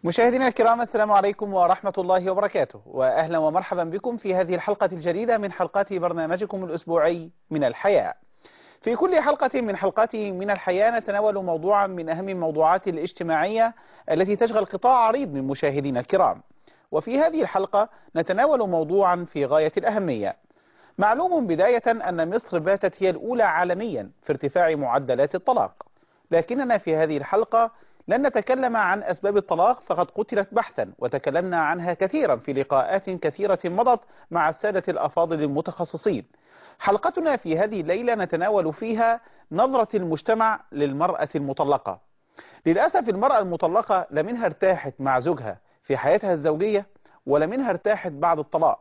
مشاهدينا الكرام السلام عليكم ورحمة الله وبركاته وأهلا ومرحبا بكم في هذه الحلقة الجديدة من حلقات برنامجكم الأسبوعي من الحياة في كل حلقة من حلقات من الحياة نتناول موضوعا من أهم الموضوعات الاجتماعية التي تشغل قطاع عريض من مشاهدينا الكرام وفي هذه الحلقة نتناول موضوعا في غاية الأهمية معلوم بداية أن مصر باتت هي الأولى عالميا في ارتفاع معدلات الطلاق لكننا في هذه الحلقة لن نتكلم عن أسباب الطلاق فقد قتلت بحثا وتكلمنا عنها كثيرا في لقاءات كثيرة مضت مع السادة الأفاضل المتخصصين حلقتنا في هذه الليلة نتناول فيها نظرة المجتمع للمرأة المطلقة للأسف المرأة المطلقة لا منها ارتاحت مع زوجها في حياتها الزوجية ولا منها ارتاحت بعد الطلاق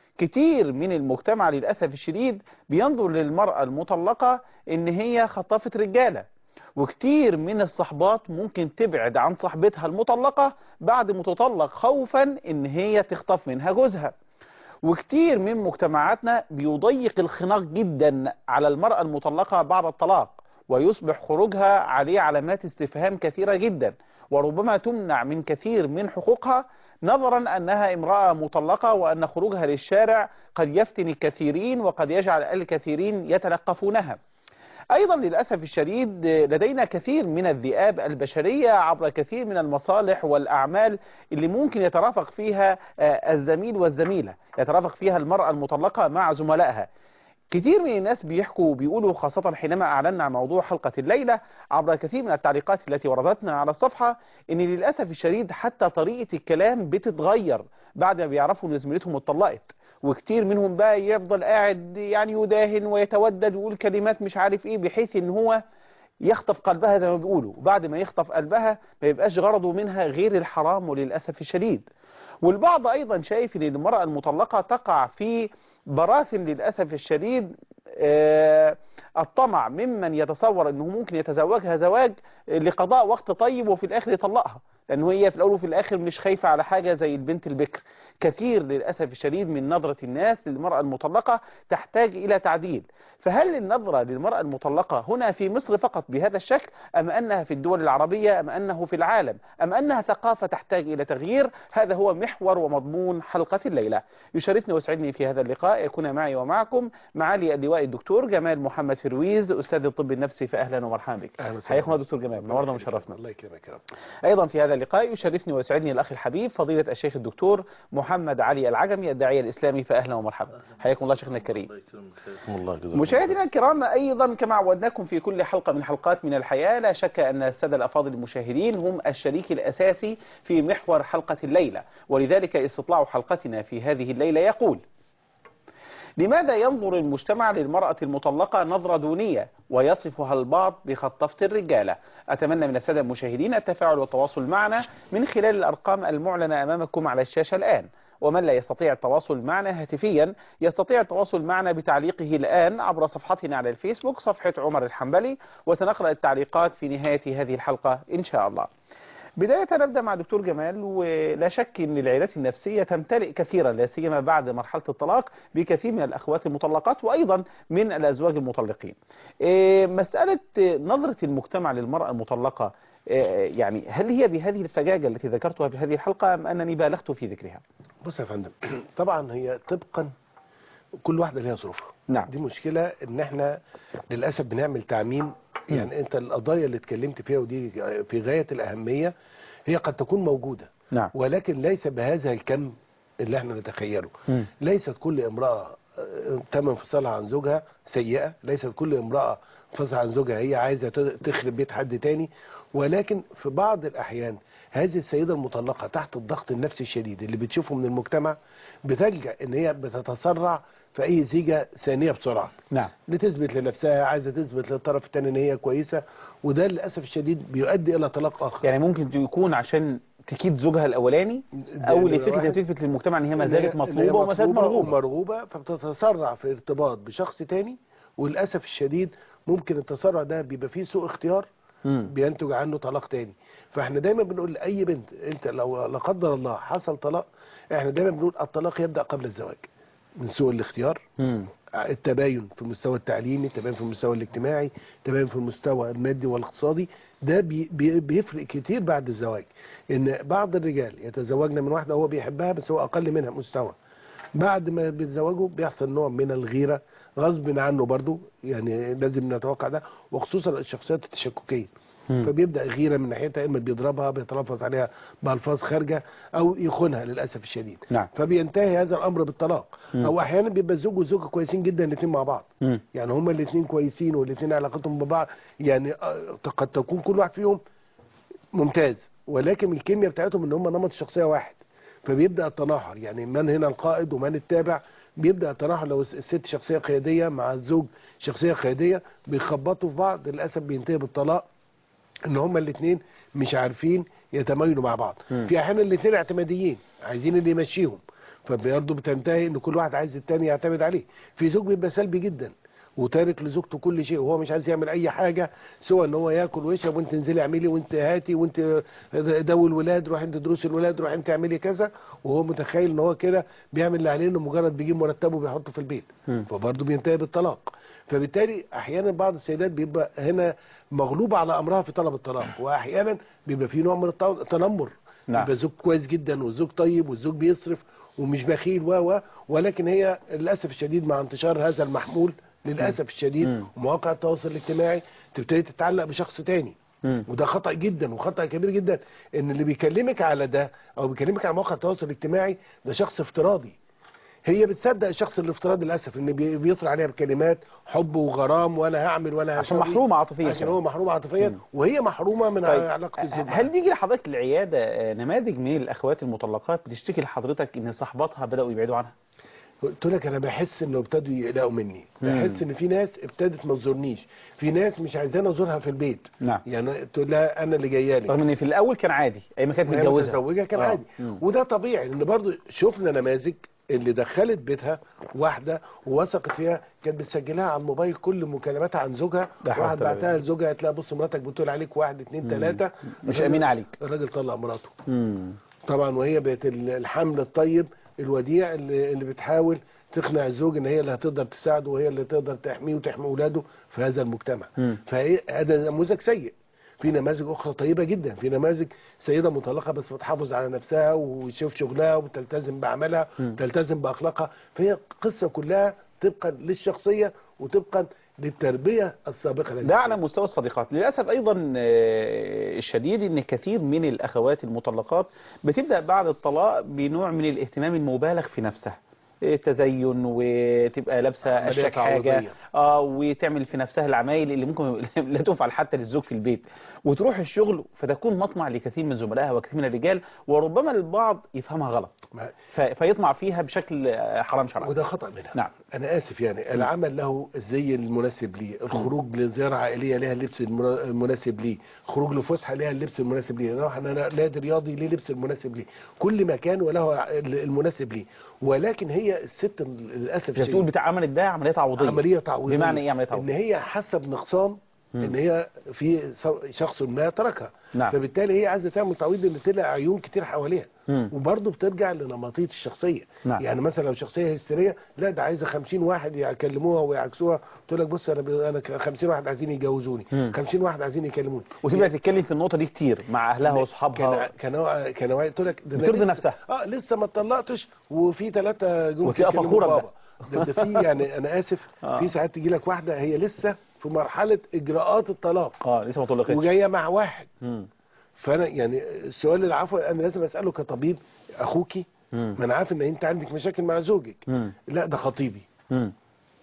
كتير من المجتمع للأسف الشديد بينظر للمرأة المطلقة إن هي خطافة رجالة وكتير من الصحبات ممكن تبعد عن صاحبتها المطلقة بعد ما تطلق خوفا إن هي تخطف منها جوزها وكتير من مجتمعاتنا بيضيق الخناق جدا على المرأة المطلقة بعد الطلاق ويصبح خروجها عليه علامات استفهام كثيرة جدا وربما تمنع من كثير من حقوقها نظرا أنها امرأة مطلقة وأن خروجها للشارع قد يفتن الكثيرين وقد يجعل الكثيرين يتلقفونها أيضا للأسف الشديد لدينا كثير من الذئاب البشرية عبر كثير من المصالح والأعمال اللي ممكن يترافق فيها الزميل والزميلة يترافق فيها المرأة المطلقة مع زملائها كثير من الناس بيحكوا وبيقولوا خاصة حينما أعلنا عن موضوع حلقة الليلة عبر كثير من التعليقات التي وردتنا على الصفحة أن للأسف الشديد حتى طريقة الكلام بتتغير بعد ما بيعرفوا أن زميلتهم اتطلقت وكتير منهم بقى يفضل قاعد يعني يداهن ويتودد ويقول كلمات مش عارف ايه بحيث ان هو يخطف قلبها زي ما بيقولوا وبعد ما يخطف قلبها ما يبقاش غرضه منها غير الحرام وللأسف الشديد والبعض أيضا شايف ان المرأة المطلقة تقع في براثن للأسف الشديد آه الطمع ممن يتصور انه ممكن يتزوجها زواج لقضاء وقت طيب وفي الاخر يطلقها لانه هي في الاول وفي الاخر مش خايفة على حاجة زي البنت البكر كثير للأسف الشديد من نظرة الناس للمرأة المطلقة تحتاج إلى تعديل فهل النظرة للمرأة المطلقة هنا في مصر فقط بهذا الشكل أم أنها في الدول العربية أم أنه في العالم أم أنها ثقافة تحتاج إلى تغيير هذا هو محور ومضمون حلقة الليلة يشرفني ويسعدني في هذا اللقاء يكون معي ومعكم معالي اللواء الدكتور جمال محمد فرويز أستاذ الطب النفسي فأهلا ومرحبا بك حياكم الله دكتور جمال نورنا وشرفنا الله يكرمك يا رب أيضا في هذا اللقاء يشرفني ويسعدني الأخ الحبيب فضيلة الشيخ الدكتور محمد علي العجمي الداعية الإسلامي فأهلا ومرحبا حياكم الله شيخنا الكريم مشاهدينا الكرام أيضا كما عودناكم في كل حلقة من حلقات من الحياة لا شك أن السادة الأفاضل المشاهدين هم الشريك الأساسي في محور حلقة الليلة ولذلك استطلاع حلقتنا في هذه الليلة يقول لماذا ينظر المجتمع للمرأة المطلقة نظرة دونية ويصفها البعض بخطفة الرجالة أتمنى من السادة المشاهدين التفاعل والتواصل معنا من خلال الأرقام المعلنة أمامكم على الشاشة الآن ومن لا يستطيع التواصل معنا هاتفيا يستطيع التواصل معنا بتعليقه الآن عبر صفحتنا على الفيسبوك صفحة عمر الحنبلي وسنقرأ التعليقات في نهاية هذه الحلقة إن شاء الله بداية نبدأ مع دكتور جمال ولا شك أن العيادات النفسية تمتلئ كثيرا لا سيما بعد مرحلة الطلاق بكثير من الأخوات المطلقات وأيضا من الأزواج المطلقين مسألة نظرة المجتمع للمرأة المطلقة يعني هل هي بهذه الفجاجة التي ذكرتها في هذه الحلقة أم أنني بالغت في ذكرها بص يا فندم طبعا هي طبقا كل واحدة ليها ظروفها نعم دي مشكلة ان احنا للأسف بنعمل تعميم يعني انت القضايا اللي اتكلمت فيها ودي في غاية الأهمية هي قد تكون موجودة نعم ولكن ليس بهذا الكم اللي احنا نتخيله م. ليست كل امرأة تم انفصالها عن زوجها سيئة ليست كل امرأة انفصل عن زوجها هي عايزة تخرب بيت حد تاني ولكن في بعض الأحيان هذه السيدة المطلقة تحت الضغط النفسي الشديد اللي بتشوفه من المجتمع بتلجأ ان هي بتتسرع في اي زيجة ثانية بسرعة نعم لتثبت لنفسها عايزة تثبت للطرف الثاني ان هي كويسة وده للأسف الشديد بيؤدي الى طلاق اخر يعني ممكن يكون عشان تكيد زوجها الأولاني أو لفكرة تثبت للمجتمع ان هي ما زالت مطلوبة وما زالت مرغوبة ومرغوبة فبتتسرع في ارتباط بشخص تاني وللأسف الشديد ممكن التسرع ده بيبقى فيه سوء اختيار مم. بينتج عنه طلاق تاني فاحنا دايما بنقول لاي بنت انت لو لا قدر الله حصل طلاق احنا دايما بنقول الطلاق يبدا قبل الزواج من سوء الاختيار مم. التباين في المستوى التعليمي التباين في المستوى الاجتماعي التباين في المستوى المادي والاقتصادي ده بي بي بيفرق كتير بعد الزواج ان بعض الرجال يتزوجن من واحده هو بيحبها بس هو اقل منها مستوى بعد ما بيتزوجوا بيحصل نوع من الغيره غصب عنه برضو يعني لازم نتوقع ده وخصوصا الشخصيات التشككيه مم. فبيبدا غيره من ناحيتها اما بيضربها بيتلفظ عليها بالفاظ خارجه او يخونها للاسف الشديد نعم. فبينتهي هذا الامر بالطلاق مم. او احيانا بيبقى الزوج والزوجه كويسين جدا الاثنين مع بعض مم. يعني هما الاثنين كويسين والاثنين علاقتهم ببعض يعني آه، قد تكون كل واحد فيهم ممتاز ولكن الكيمياء بتاعتهم ان هم نمط الشخصيه واحد فبيبدا التناحر يعني من هنا القائد ومن التابع بيبدا التناحر لو الست شخصيه قياديه مع الزوج شخصيه قياديه بيخبطوا في بعض للاسف بينتهي بالطلاق ان هما الاثنين مش عارفين يتمايلوا مع بعض مم. في احيانا الاثنين اعتماديين عايزين اللي يمشيهم فبرضه بتنتهي ان كل واحد عايز التاني يعتمد عليه في زوج بيبقى سلبي جدا وتارك لزوجته كل شيء وهو مش عايز يعمل اي حاجه سوى ان هو ياكل ويشرب وانت انزلي اعملي وانت هاتي وانت دوي الولاد روح انت دروس الولاد روح انت اعملي كذا وهو متخيل ان هو كده بيعمل اللي عليه انه مجرد بيجيب مرتبه وبيحطه في البيت مم. فبرضه بينتهي بالطلاق فبالتالي احيانا بعض السيدات بيبقى هنا مغلوبه على امرها في طلب الطلاق واحيانا بيبقى في نوع من الت- التنمر نعم. يبقى زوج كويس جدا والزوج طيب والزوج بيصرف ومش بخيل و و ولكن هي للاسف الشديد مع انتشار هذا المحمول للاسف الشديد مم. ومواقع التواصل الاجتماعي تبتدي تتعلق بشخص تاني مم. وده خطأ جدا وخطأ كبير جدا ان اللي بيكلمك على ده او بيكلمك على مواقع التواصل الاجتماعي ده شخص افتراضي هي بتصدق الشخص الافتراضي للاسف ان بي- بيطلع عليها بكلمات حب وغرام وانا هعمل وانا عشان هسوي. محرومة عاطفيا عشان كمان. هو محروم عاطفيا مم. وهي محرومه من طيب علاقه الزوج هل بيجي لحضرتك العيادة آه، نماذج من الأخوات المطلقات بتشتكي لحضرتك إن صاحباتها بدأوا يبعدوا عنها؟ قلت لك انا بحس انه ابتدوا يقلقوا مني مم. بحس ان في ناس ابتدت ما تزورنيش في ناس مش عايزاني ازورها في البيت نعم. يعني تقول لها انا اللي جايه لك رغم إن في الأول كان عادي أي ما كانت وهي متجوزة متزوجه كان آه. عادي مم. وده طبيعي لان برضو شفنا نماذج اللي دخلت بيتها واحده ووثقت فيها كانت بتسجلها على الموبايل كل مكالماتها عن زوجها ده حول واحد ولا بعتها لزوجها تلاقي بص مراتك بتقول عليك واحد اتنين تلاته مش أمين عليك. الراجل طلق مراته مم. طبعا وهي بقت ال- الحمل الطيب الوديع اللي, اللي بتحاول تقنع الزوج ان هي اللي هتقدر تساعده وهي اللي تقدر تحميه وتحمي اولاده في هذا المجتمع مم. فهذا نموذج سيء في نماذج اخرى طيبه جدا في نماذج سيده مطلقه بس بتحافظ على نفسها وتشوف شغلها وتلتزم بعملها مم. تلتزم باخلاقها فهي قصه كلها طبقا للشخصيه وطبقا للتربيه السابقه ده على مستوى الصديقات للأسف أيضا آه، الشديد أن كثير من الأخوات المطلقات بتبدأ بعد الطلاق بنوع من الاهتمام المبالغ في نفسها آه، تزين وتبقى لابسه عملية اشيك حاجه تعويضية. اه وتعمل في نفسها العمايل اللي ممكن لا تنفع حتى للزوج في البيت وتروح الشغل فتكون مطمع لكثير من زملائها وكثير من الرجال وربما البعض يفهمها غلط ما- ف- فيطمع فيها بشكل آه، حرام شرعا وده خطأ منها نعم. أنا آسف يعني العمل له الزي المناسب ليه الخروج لزيارة عائلية لها اللبس المنا- المناسب ليه خروج لفسحة لها اللبس المناسب ليه نروح أنا نادي رياضي ليه لبس المناسب ليه كل مكان وله المناسب ليه ولكن هي الست للأسف انت بتقول الشديد بتاع عملت ده عمليه تعويضيه عملية تعويضية بمعنى ايه عمليه ان تعويضيه هي حاسه بنقصان ان هي في شخص ما تركها نعم. فبالتالي هي عايزه تعمل تعويض ان طلع عيون كتير حواليها مم. وبرضه بترجع لنمطيه الشخصيه نعم. يعني مثلا لو شخصيه هستيريه لا ده عايزه 50 واحد يكلموها ويعكسوها تقول لك بص انا ب... انا 50 واحد عايزين يجوزوني مم. 50 واحد عايزين يكلموني وتبدا تتكلم في النقطه دي كتير مع اهلها واصحابها كان كان كنوع تقول لك ده أنا بترضي لسه- نفسها. اه لسه ما اتطلقتش وفي ثلاثه جم وتلاقيها يكلموا فخورة بابا. ده, ده في يعني انا اسف آه. في ساعات تجي لك واحده هي لسه في مرحله اجراءات الطلاق اه لسه ما طلقتش وجايه مع واحد مم. فانا يعني السؤال العفو انا لازم اساله كطبيب اخوكي مم. ما انا عارف ان انت عندك مشاكل مع زوجك مم. لا ده خطيبي مم.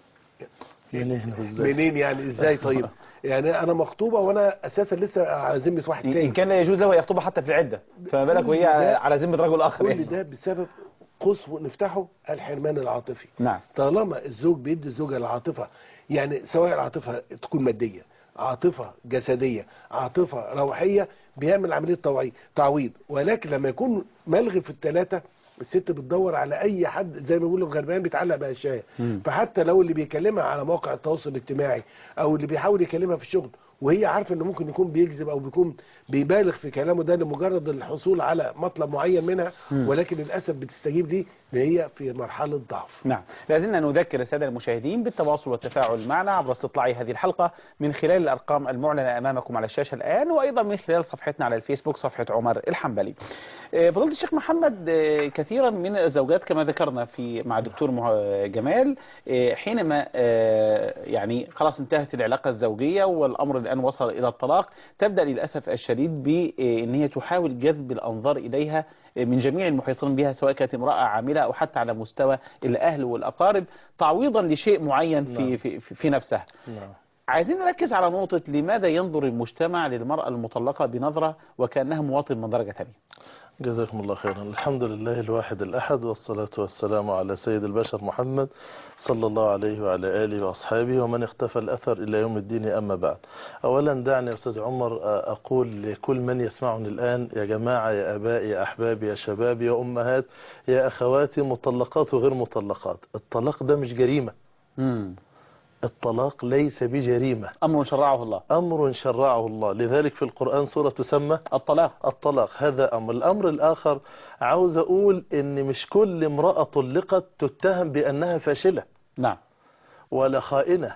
منين يعني ازاي طيب يعني انا مخطوبه وانا اساسا لسه على ذمه واحد ان تاني كان لا يجوز له يخطبها حتى في العده فما بالك كل وهي ده- على ذمه رجل اخر كل يعني ده بسبب قوس نفتحه الحرمان العاطفي نعم طالما الزوج بيدي الزوجه العاطفه يعني سواء العاطفه تكون ماديه عاطفه جسديه عاطفه روحيه بيعمل عمليه توعي تعويض ولكن لما يكون ملغي في الثلاثه الست بتدور على اي حد زي ما بيقولوا الغربان بيتعلق باشياء مم. فحتى لو اللي بيكلمها على مواقع التواصل الاجتماعي او اللي بيحاول يكلمها في الشغل وهي عارفه انه ممكن يكون بيكذب او بيكون بيبالغ في كلامه ده لمجرد الحصول على مطلب معين منها مم. ولكن للاسف بتستجيب ليه هي في مرحله ضعف نعم لازلنا نذكر السادة المشاهدين بالتواصل والتفاعل معنا عبر استطلاع هذه الحلقة من خلال الأرقام المعلنة أمامكم على الشاشة الآن وأيضا من خلال صفحتنا على الفيسبوك صفحة عمر الحنبلي آه، فضيلة الشيخ محمد آه، كثيرا من الزوجات كما ذكرنا في مع دكتور مه- جمال آه، حينما آه، يعني خلاص انتهت العلاقة الزوجية والأمر الآن وصل إلى الطلاق تبدأ للأسف الشديد بأن هي تحاول جذب الأنظار إليها من جميع المحيطين بها سواء كانت امرأة عاملة أو حتى على مستوى الأهل والأقارب تعويضا لشيء معين في, نعم. في, في, في نفسها نعم عايزين نركز على نقطة لماذا ينظر المجتمع للمرأة المطلقة بنظرة وكأنها مواطن من درجة ثانية جزاكم الله خيرا الحمد لله الواحد الأحد والصلاة والسلام على سيد البشر محمد صلى الله عليه وعلى آله وأصحابه ومن اختفى الأثر إلى يوم الدين أما بعد أولا دعني يا أستاذ عمر آه، أقول لكل من يسمعني الآن يا جماعة يا أبائي يا أحبابي يا شباب يا أمهات يا أخواتي مطلقات وغير مطلقات الطلاق ده مش جريمة مم. الطلاق ليس بجريمة أمر شرعه الله أمر شرعه الله لذلك في القرآن سورة تسمى الطلاق الطلاق هذا أمر الأمر الآخر عاوز أقول إن مش كل امرأة طلقت تتهم بأنها فاشلة نعم ولا خائنة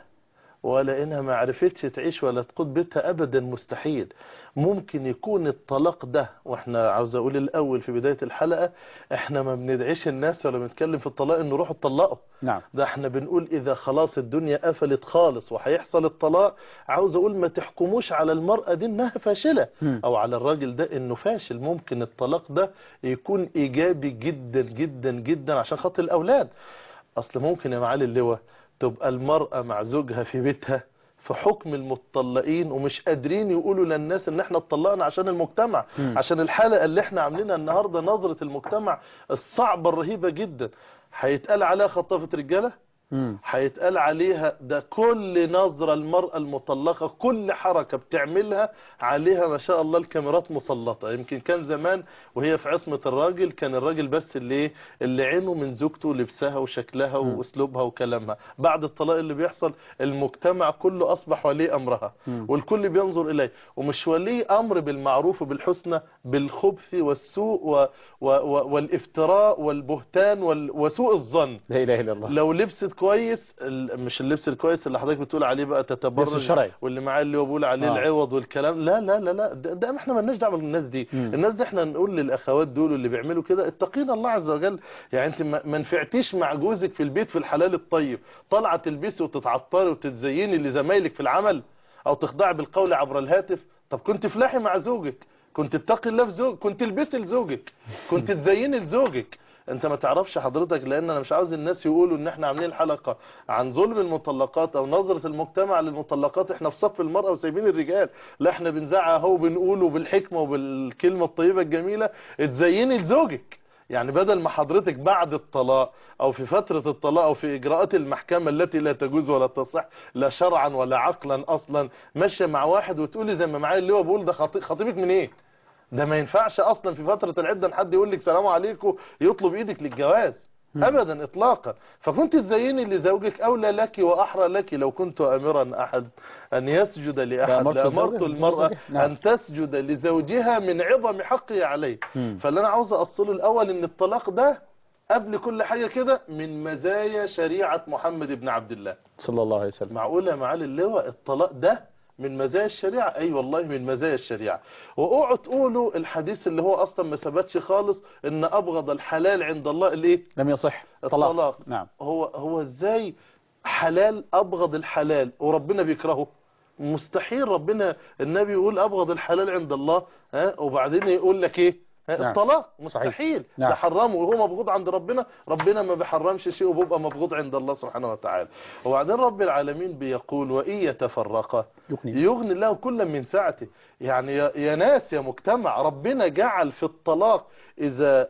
ولا إنها ما عرفتش تعيش ولا تقود بيتها أبدا مستحيل ممكن يكون الطلاق ده واحنا عاوز أقول الأول في بداية الحلقة احنا ما بندعيش الناس ولا بنتكلم في الطلاق إنه روحوا اتطلقوا نعم ده احنا بنقول اذا خلاص الدنيا قفلت خالص وهيحصل الطلاق عاوز اقول ما تحكموش على المرأة دي انها فاشلة مم. او على الراجل ده انه فاشل ممكن الطلاق ده يكون ايجابي جدا جدا جدا عشان خاطر الاولاد اصل ممكن يا معالي اللواء تبقى المرأة مع زوجها في بيتها في حكم المطلقين ومش قادرين يقولوا للناس ان احنا اتطلقنا عشان المجتمع مم. عشان الحلقة اللي احنا عاملينها النهاردة نظرة المجتمع الصعبة الرهيبة جدا هيتقال عليها خطافة رجالة مم. هيتقال عليها ده كل نظرة المرأة المطلقة كل حركة بتعملها عليها ما شاء الله الكاميرات مسلطة يمكن كان زمان وهي في عصمة الراجل كان الراجل بس اللي ايه اللي عينه من زوجته لبسها وشكلها مم. واسلوبها وكلامها بعد الطلاق اللي بيحصل المجتمع كله اصبح ولي امرها مم. والكل بينظر اليه ومش ولي امر بالمعروف وبالحسنى بالخبث والسوء و و و والافتراء والبهتان وال وسوء الظن لا إله إلا الله لو لبست كويس ال- مش اللبس الكويس اللي حضرتك بتقول عليه بقى تتبرج لبس الشرعي. واللي معاه اللي هو بيقول عليه آه. آه. العوض والكلام لا لا لا لا ده, ده احنا مالناش دعوه بالناس دي مم. الناس دي احنا نقول للاخوات دول اللي بيعملوا كده اتقينا الله عز وجل يعني انت ما ما نفعتيش مع جوزك في البيت في الحلال الطيب طالعه تلبسي وتتعطري وتتزيني لزمايلك في العمل او تخضعي بالقول عبر الهاتف طب كنت فلاحي مع زوجك كنت اتقي الله في زوجك كنت تلبسي لزوجك كنت تزيني لزوجك انت ما تعرفش حضرتك لان انا مش عاوز الناس يقولوا ان احنا عاملين حلقة عن ظلم المطلقات او نظرة المجتمع للمطلقات احنا في صف المرأة وسايبين الرجال لا احنا بنزعق اهو بنقوله بالحكمة وبالكلمة الطيبة الجميلة اتزيني لزوجك يعني بدل ما حضرتك بعد الطلاق او في فترة الطلاق او في اجراءات المحكمة التي لا تجوز ولا تصح لا شرعا ولا عقلا اصلا ماشية مع واحد وتقولي زي ما معايا اللي هو بيقول ده خطي- خطيبك من ايه ده ما ينفعش اصلا في فترة العدة ان حد يقول لك سلام عليكم يطلب ايدك للجواز ابدا اطلاقا فكنت تزيني لزوجك اولى لك واحرى لك لو كنت امرا احد ان يسجد لاحد لأمرت لامرت الزوجة المرأة لزوجها. نعم. ان تسجد لزوجها من عظم حقه عليه مم. فاللي انا عاوز اوصله الاول ان الطلاق ده قبل كل حاجة كده من مزايا شريعة محمد بن عبد الله صلى الله عليه وسلم معقولة يا معالي اللواء الطلاق ده من مزايا الشريعة اي أيوة والله من مزايا الشريعة واوعوا تقولوا الحديث اللي هو اصلا ما ثبتش خالص ان ابغض الحلال عند الله الايه لم يصح الطلاق نعم هو هو ازاي حلال ابغض الحلال وربنا بيكرهه مستحيل ربنا النبي يقول ابغض الحلال عند الله ها وبعدين يقول لك ايه ها، نعم. الطلاق مستحيل نعم. ده حرمه وهو مبغوض عند ربنا ربنا ما بيحرمش شيء وبيبقى مبغوض عند الله سبحانه وتعالى وبعدين رب العالمين بيقول وإن يتفرقا يغني. يغني الله كل من سعته يعني يا يا ناس يا مجتمع ربنا جعل في الطلاق إذا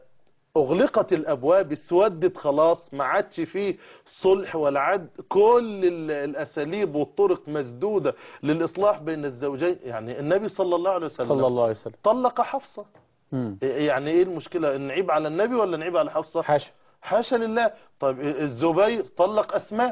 أغلقت الأبواب اسودت خلاص ما عادش فيه صلح ولا عاد كل ال- الأساليب والطرق مسدودة للإصلاح بين الزوجين يعني النبي صلى الله عليه وسلم صلى الله عليه وسلم طلق حفصة مم. يعني ايه المشكلة نعيب على النبي ولا نعيب على حفصة حاشا حاشا لله طيب الزبير طلق أسماء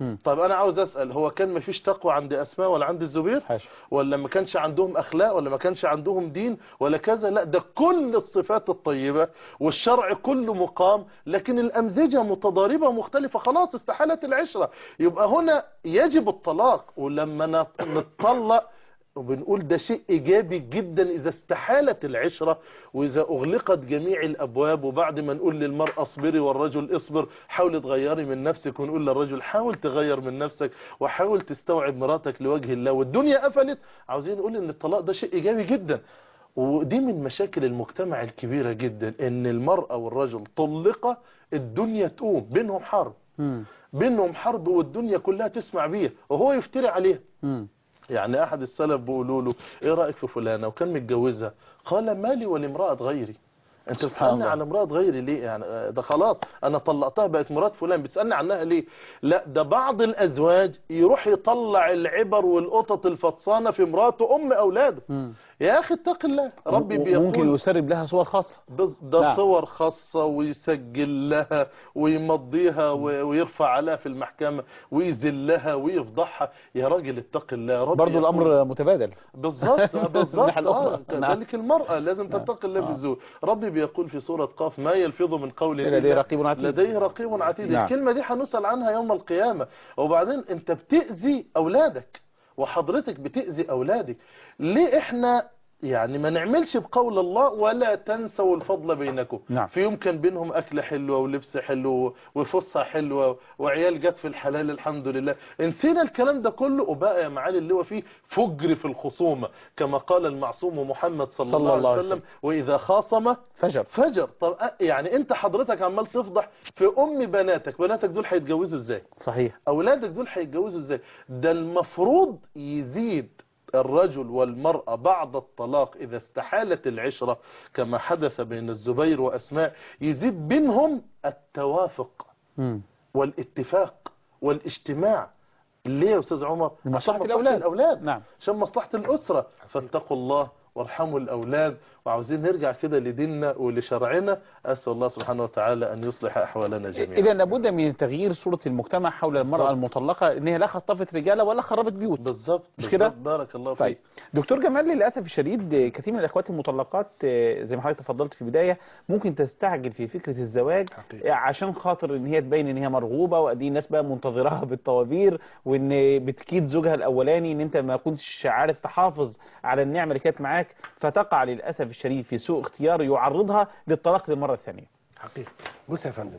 مم. طب انا عاوز اسال هو كان مفيش تقوى عند اسماء ولا عند الزبير حاشا ولا ما كانش عندهم اخلاق ولا ما كانش عندهم دين ولا كذا لا ده كل الصفات الطيبة والشرع كله مقام لكن الامزجة متضاربة مختلفة خلاص استحالت العشرة يبقى هنا يجب الطلاق ولما نط- نتطلق وبنقول ده شيء ايجابي جدا اذا استحالت العشرة واذا اغلقت جميع الابواب وبعد ما نقول للمرأة اصبري والرجل اصبر حاولي تغيري من نفسك ونقول للرجل حاول تغير من نفسك وحاول تستوعب مراتك لوجه الله والدنيا قفلت عاوزين نقول ان الطلاق ده شيء ايجابي جدا ودي من مشاكل المجتمع الكبيرة جدا ان المرأة والرجل طلقة الدنيا تقوم بينهم حرب مم. بينهم حرب والدنيا كلها تسمع بيها وهو يفتري عليها مم. يعني احد السلف بيقولوا له ايه رايك في فلانه وكان متجوزها قال مالي ولامراه غيري انت سبحان بتسالني الله. على امراه غيري ليه يعني آه، ده خلاص انا طلقتها بقت مرات فلان بتسالني عنها ليه لا ده بعض الازواج يروح يطلع العبر والقطط الفطسانه في مراته ام اولاده مم. يا اخي اتق الله ربي و- بيقول ممكن يسرب لها صور خاصة بز- ده نعم. صور خاصة ويسجل لها ويمضيها و- ويرفع عليها في المحكمة ويذلها ويفضحها يا راجل اتق الله يا رب برضو يقول- الأمر متبادل بالظبط آه، بالظبط الناحية الأخرى. آه، نعم. كذلك المرأة لازم تتقي الله آه. بالزور ربي بيقول في سورة قاف ما يلفظ من قول لديه إلا رقيب عتيد. لديه رقيب عتيد نعم. الكلمة دي هنسأل عنها يوم القيامة وبعدين انت بتأذي أولادك وحضرتك بتأذي أولادك ليه احنا يعني ما نعملش بقول الله ولا تنسوا الفضل بينكم نعم. في يوم كان بينهم أكل حلوة ولبس حلو وفصة حلوة وعيال جت في الحلال الحمد لله نسينا الكلام ده كله وبقى يا معالي اللي هو فيه فجر في الخصومة كما قال المعصوم محمد صلى, صلى الله الله عليه عليه وسلم وإذا خاصم فجر فجر طب أ- يعني انت حضرتك عمال تفضح في ام بناتك بناتك دول هيتجوزوا ازاي صحيح اولادك دول هيتجوزوا ازاي ده المفروض يزيد الرجل والمرأة بعد الطلاق إذا استحالت العشرة كما حدث بين الزبير وأسماء يزيد بينهم التوافق مم. والاتفاق والاجتماع ليه يا أستاذ عمر لمصلحة عشان الأولاد. الأولاد نعم عشان مصلحة الأسرة فاتقوا الله وارحموا الأولاد وعاوزين نرجع كده لديننا ولشرعنا أسأل الله سبحانه وتعالى أن يصلح أحوالنا جميعا إذا لابد من تغيير صورة المجتمع حول المرأة بالظبط. المطلقة إن هي لا خطفت رجالة ولا خربت بيوت بالظبط مش كده؟ بالظبط. بارك الله طيب فيك دكتور جمال للأسف الشديد آه، كثير من الأخوات المطلقات آه، زي ما حضرتك تفضلت في البداية ممكن تستعجل في فكرة الزواج حقيقي. آه، عشان خاطر إن هي تبين إن هي مرغوبة وأدي الناس بقى منتظراها بالطوابير وإن بتكيد زوجها الأولاني إن أنت ما كنتش عارف تحافظ على النعمة اللي كانت معاك فتقع للأسف الشديد في سوء اختيار يعرضها للطلاق للمرة الثانية حقيقي بص يا فندم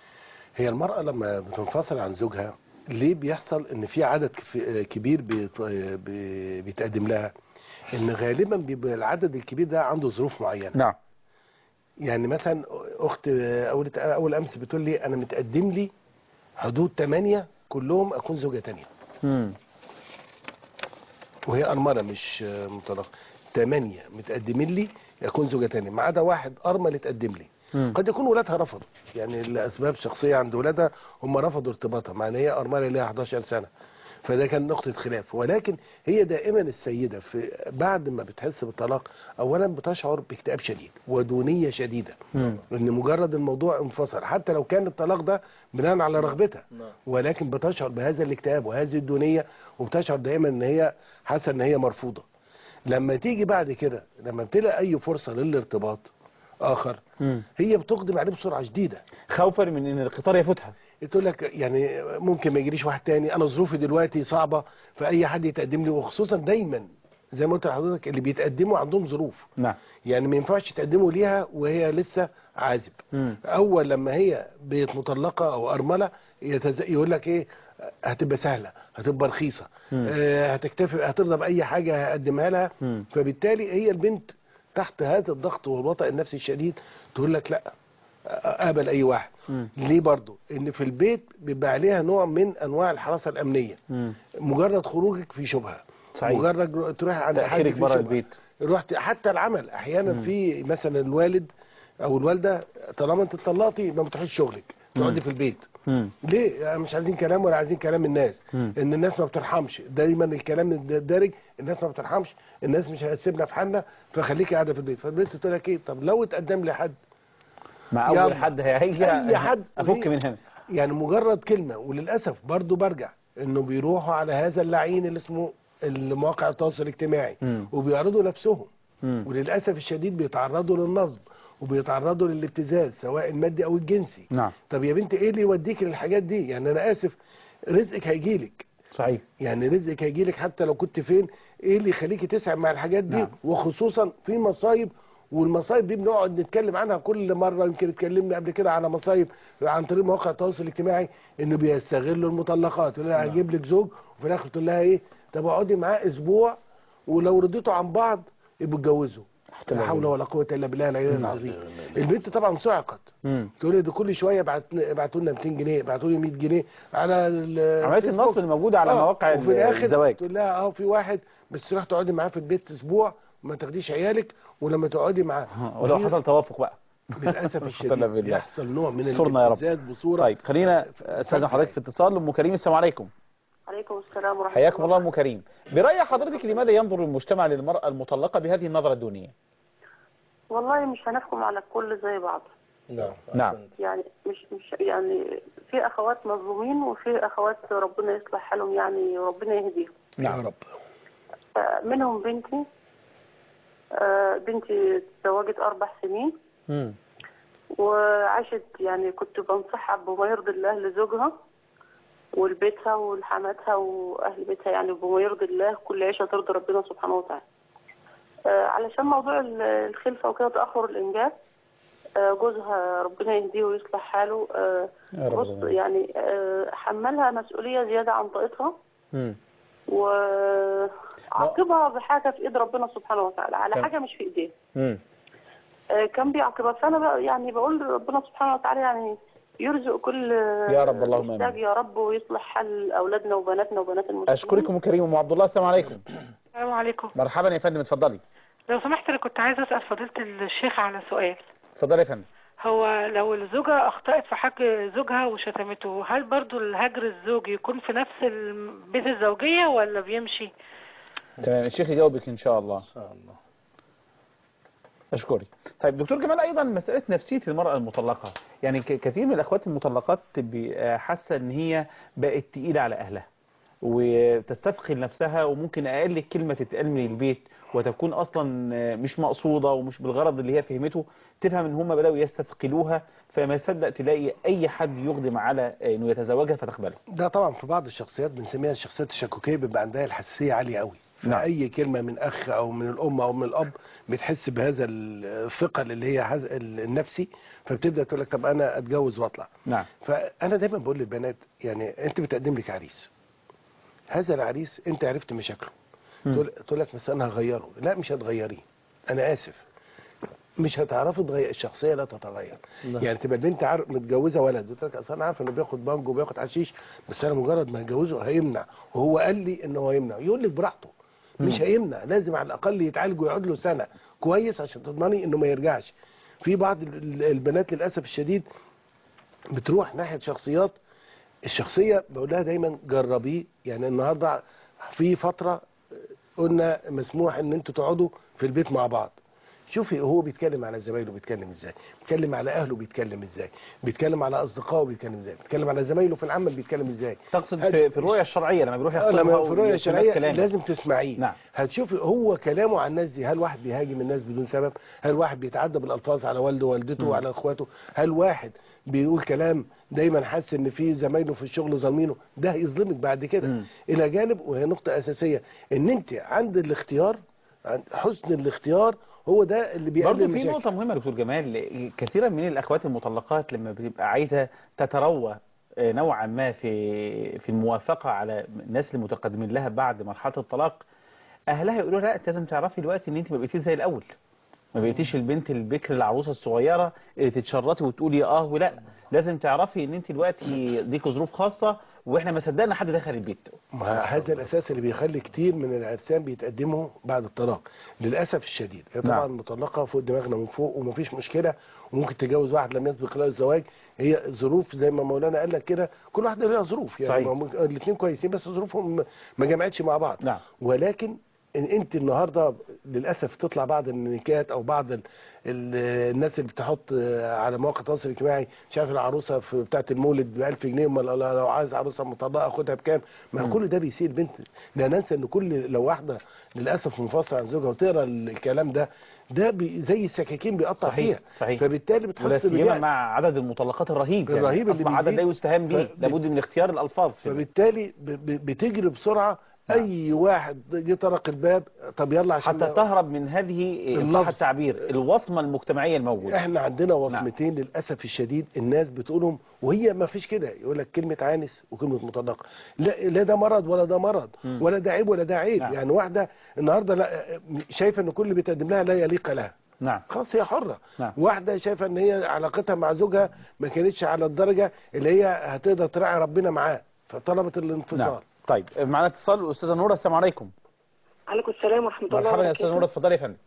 هي المرأة لما بتنفصل عن زوجها ليه بيحصل ان في عدد كف- كبير بيت- بي- بيتقدم لها ان غالبا بيبقى العدد الكبير ده عنده ظروف معينة نعم يعني مثلا اخت اول اول امس بتقول لي انا متقدم لي حدود 8 كلهم اكون زوجة تانية مم. وهي أرملة مش مطلقة ثمانية متقدمين لي يكون زوجة تانية ما عدا واحد أرمل اتقدم لي مم. قد يكون ولادها رفضوا يعني لأسباب شخصية عند ولادها هم رفضوا ارتباطها مع ان هي أرملة ليها 11 سنة فده كان نقطة خلاف ولكن هي دائما السيدة في بعد ما بتحس بالطلاق أولا بتشعر باكتئاب شديد ودونية شديدة مم. ان مجرد الموضوع انفصل حتى لو كان الطلاق ده بناء على رغبتها نعم. ولكن بتشعر بهذا الاكتئاب وهذه الدونية وبتشعر دائما ان هي حاسه ان هي مرفوضة لما تيجي بعد كده لما بتلاقي اي فرصة للارتباط اخر مم. هي بتقدم عليه بسرعة شديدة خوفا من ان القطار يفوتها تقول لك يعني ممكن ما يجيليش واحد تاني انا ظروفي دلوقتي صعبة فاي حد يتقدم لي وخصوصا دايما زي ما قلت لحضرتك اللي بيتقدموا عندهم ظروف نعم يعني ما ينفعش تقدموا ليها وهي لسه عازب مم. اول لما هي بقت مطلقه او ارمله يتز... يقول لك ايه هتبقى سهله هتبقى رخيصه مم. آه هتكتفي هترضى باي حاجه هقدمها لها مم. فبالتالي هي البنت تحت هذا الضغط والوطأ النفسي الشديد تقول لك لا اقبل اي واحد مم. ليه برضو ان في البيت بيبقى عليها نوع من انواع الحراسه الامنيه مم. مجرد خروجك في شبهه صحيح. مجرد تروح عند حد تأخيرك في بره شبهة. البيت رحت حتى العمل احيانا مم. في مثلا الوالد او الوالده طالما انت اتطلقتي ما بتروحيش شغلك تقعدي مم. في البيت مم. ليه يعني مش عايزين كلام ولا عايزين كلام الناس مم. ان الناس ما بترحمش دايما الكلام الدارج الناس ما بترحمش الناس مش هتسيبنا في حالنا فخليكي قاعده في البيت فالبنت تقول لك ايه طب لو اتقدم لي حد مع اول يلا. حد هيجي أي حد. افك من هنا يعني مجرد كلمه وللاسف برضو برجع انه بيروحوا على هذا اللعين اللي اسمه المواقع التواصل الاجتماعي مم. وبيعرضوا نفسهم مم. وللاسف الشديد بيتعرضوا للنصب وبيتعرضوا للابتزاز سواء المادي او الجنسي نعم طب يا بنت ايه اللي يوديك للحاجات دي يعني انا اسف رزقك هيجيلك صحيح يعني رزقك هيجيلك حتى لو كنت فين ايه اللي يخليكي تسعى مع الحاجات دي نعم. وخصوصا في مصايب والمصايب دي بنقعد نتكلم عنها كل مره يمكن اتكلمنا قبل كده على مصايب عن طريق مواقع التواصل الاجتماعي انه بيستغلوا المطلقات يقول لها هجيب لك زوج وفي الاخر تقول لها ايه طب اقعدي معاه اسبوع ولو رضيتوا عن بعض يبقوا اتجوزوا لا حول ولا قوه الا بالله العلي العظيم البنت طبعا صعقت مم. تقول لي ده كل شويه ابعتوا لنا 200 جنيه ابعتوا لي 100 جنيه على ال- عمليه الفيسبوك. النصب الموجوده على آه، مواقع وفي الاخر الزواج تقول لها اه في واحد بس تروح تقعدي معاه في البيت اسبوع ما تاخديش عيالك ولما تقعدي معاه ولو وفي- حصل توافق بقى للاسف قسما الشديد بالله. يحصل نوع من استرنا يا رب. الابتزاز بصوره طيب خلينا استاذن حضرتك في اتصال ام كريم السلام عليكم عليكم السلام ورحمة حياكم الله ام كريم براي حضرتك لماذا ينظر المجتمع للمراه المطلقه بهذه النظره الدونيه والله مش هنحكم على الكل زي بعض نعم نعم. أحسنت. يعني مش مش يعني في اخوات مظلومين وفي اخوات ربنا يصلح حالهم يعني وربنا يهديهم يا رب آه، منهم بنتي آه، بنتي تزوجت اربع سنين مم. وعاشت يعني كنت بنصحها بما يرضي الله لزوجها ولبيتها ولحماتها واهل بيتها يعني بما يرضي الله كل عيشه ترضي ربنا سبحانه وتعالى آه، علشان موضوع ال- الخلفه وكده تاخر الانجاب آه، جوزها ربنا يهديه ويصلح حاله آه، يا رب بص العالمين. يعني آه، حملها مسؤوليه زياده عن طاقتها مم. وعاقبها بحاجه في ايد ربنا سبحانه وتعالى على تمام. حاجه مش في ايديه مم. آه، كان بيعاقبها فانا بقى يعني بقول ربنا سبحانه وتعالى يعني يرزق كل يا رب، اللهم محتاج آمين. يا رب ويصلح حال اولادنا وبناتنا وبنات المسلمين اشكركم ام كريم ام عبد الله السلام عليكم السلام عليكم مرحبا يا فندم اتفضلي لو سمحت انا كنت عايزه اسال فضيله الشيخ على سؤال اتفضلي يا فندم هو لو الزوجه اخطات في حق زوجها وشتمته هل برضو الهجر الزوج يكون في نفس البيت الزوجيه ولا بيمشي تمام الشيخ يجاوبك ان شاء الله إن شاء الله اشكرك طيب دكتور جمال ايضا مساله نفسيه المراه المطلقه يعني ك- كثير من الاخوات المطلقات بي- آه، حاسه ان هي بقت تقيله على اهلها وتستثقل نفسها وممكن اقل كلمه تتقال من البيت وتكون اصلا آه، مش مقصوده ومش بالغرض اللي هي فهمته تفهم ان هم بداوا يستثقلوها فما تصدق تلاقي اي حد يقدم على آه، انه يتزوجها فتقبله ده طبعا في بعض الشخصيات بنسميها الشخصيات الشكوكيه بيبقى عندها الحساسيه عاليه قوي نعم. فاي كلمه من اخ او من الام او من الاب بتحس بهذا الثقل اللي هي هذا النفسي فبتبدا تقول لك طب انا اتجوز واطلع نعم فانا دايما بقول للبنات يعني انت بتقدم لك عريس هذا العريس انت عرفت مشاكله مم. تقول تقول لك بس انا هغيره لا مش هتغيريه انا اسف مش هتعرفي تغير الشخصيه لا تتغير نعم. يعني تبقى البنت عار... متجوزه ولد قلت لك اصل انا عارف انه بياخد بانجو وبياخد حشيش بس انا مجرد ما هتجوزه هيمنع وهو قال لي ان هو هيمنع يقول لك براحته مش هيمنع لازم على الاقل يتعالج ويقعد له سنه كويس عشان تضمني انه ما يرجعش في بعض ال- البنات للاسف الشديد بتروح ناحيه شخصيات الشخصيه بقول لها دايما جربيه يعني النهارده في فتره قلنا مسموح ان انتوا تقعدوا في البيت مع بعض شوفي هو بيتكلم على زمايله بيتكلم ازاي بيتكلم على اهله بيتكلم ازاي بيتكلم على اصدقائه بيتكلم ازاي بيتكلم على زمايله في العمل بيتكلم ازاي تقصد هل- في, في الرؤيه الشرعيه لما بيروح آه، يخطبها لما في الرؤيه ويسمع الشرعيه كلامه. لازم تسمعيه نعم. هتشوفي هو كلامه عن الناس دي هل واحد بيهاجم الناس بدون سبب هل واحد بيتعدى بالالفاظ على والده ووالدته مم. وعلى اخواته هل واحد بيقول كلام دايما حاسس ان في زمايله في الشغل ظالمينه ده هيظلمك بعد كده مم. الى جانب وهي نقطه اساسيه ان انت عند الاختيار عند حسن الاختيار هو ده اللي بيقلل برضه في المشاكل نقطة مهمة يا دكتور جمال كثيرا من الأخوات المطلقات لما بتبقى عايزة تتروى آه، نوعا ما في في الموافقة على الناس المتقدمين لها بعد مرحلة الطلاق أهلها يقولوا لا أنت لازم تعرفي دلوقتي إن أنت ما بقيتيش زي الأول ما بقيتيش البنت البكر العروسة الصغيرة اللي تتشرطي وتقولي اه ولا لازم تعرفي ان انت دلوقتي ليك ظروف خاصة واحنا ما صدقنا حد دخل البيت ما هذا الاساس اللي بيخلي كتير من العرسان بيتقدموا بعد الطلاق للاسف الشديد هي طبعا نعم. مطلقه فوق دماغنا من فوق ومفيش مشكله وممكن تتجوز واحد لم يسبق له الزواج هي ظروف زي ما مولانا قال لك كده كل واحده ليها ظروف يعني صحيح. الاثنين كويسين بس ظروفهم ما جمعتش مع بعض نعم. ولكن ان انت النهارده للاسف تطلع بعض النكات او بعض ال ال الناس اللي بتحط على مواقع التواصل الاجتماعي مش عارف العروسه في بتاعه المولد ب 1000 جنيه امال لو لو عايز عروسه مطلقه خدها بكام ما مم. كل ده بيصير بنت لا ننسى ان كل لو واحده للاسف منفصله عن زوجها وتقرا الكلام ده ده بي زي السكاكين بيقطع صحيح فيها صحيح فبالتالي ولا بتحس سيما باليأس مع عدد المطلقات الرهيب يعني الرهيب اللي اصبح عدد لا بيزيد. يستهان به ف- لابد من اختيار الالفاظ في فبالتالي ب- ب- بتجري بسرعه نعم. اي واحد جه طرق الباب طب يلا عشان حتى ما- تهرب من هذه إن صح اللفظ. التعبير الوصمه المجتمعيه الموجوده احنا عندنا وصمتين للاسف الشديد الناس بتقولهم وهي ما فيش كده يقول لك كلمه عانس وكلمه مطلقه لا لا ده مرض ولا ده مرض مم. ولا ده عيب ولا ده عيب نعم. يعني واحده النهارده لا شايفه ان كل اللي بيتقدم لها لا يليق لها نعم خلاص هي حره نعم. واحده شايفه ان هي علاقتها مع زوجها ما كانتش على الدرجه اللي هي هتقدر تراعي ربنا معاه فطلبت الانفصال نعم طيب معنا اتصال الاستاذه نوره السلام عليكم عليكم السلام ورحمة الله مرحبا يا استاذه نوره وبركاته اتفضلي يا فندم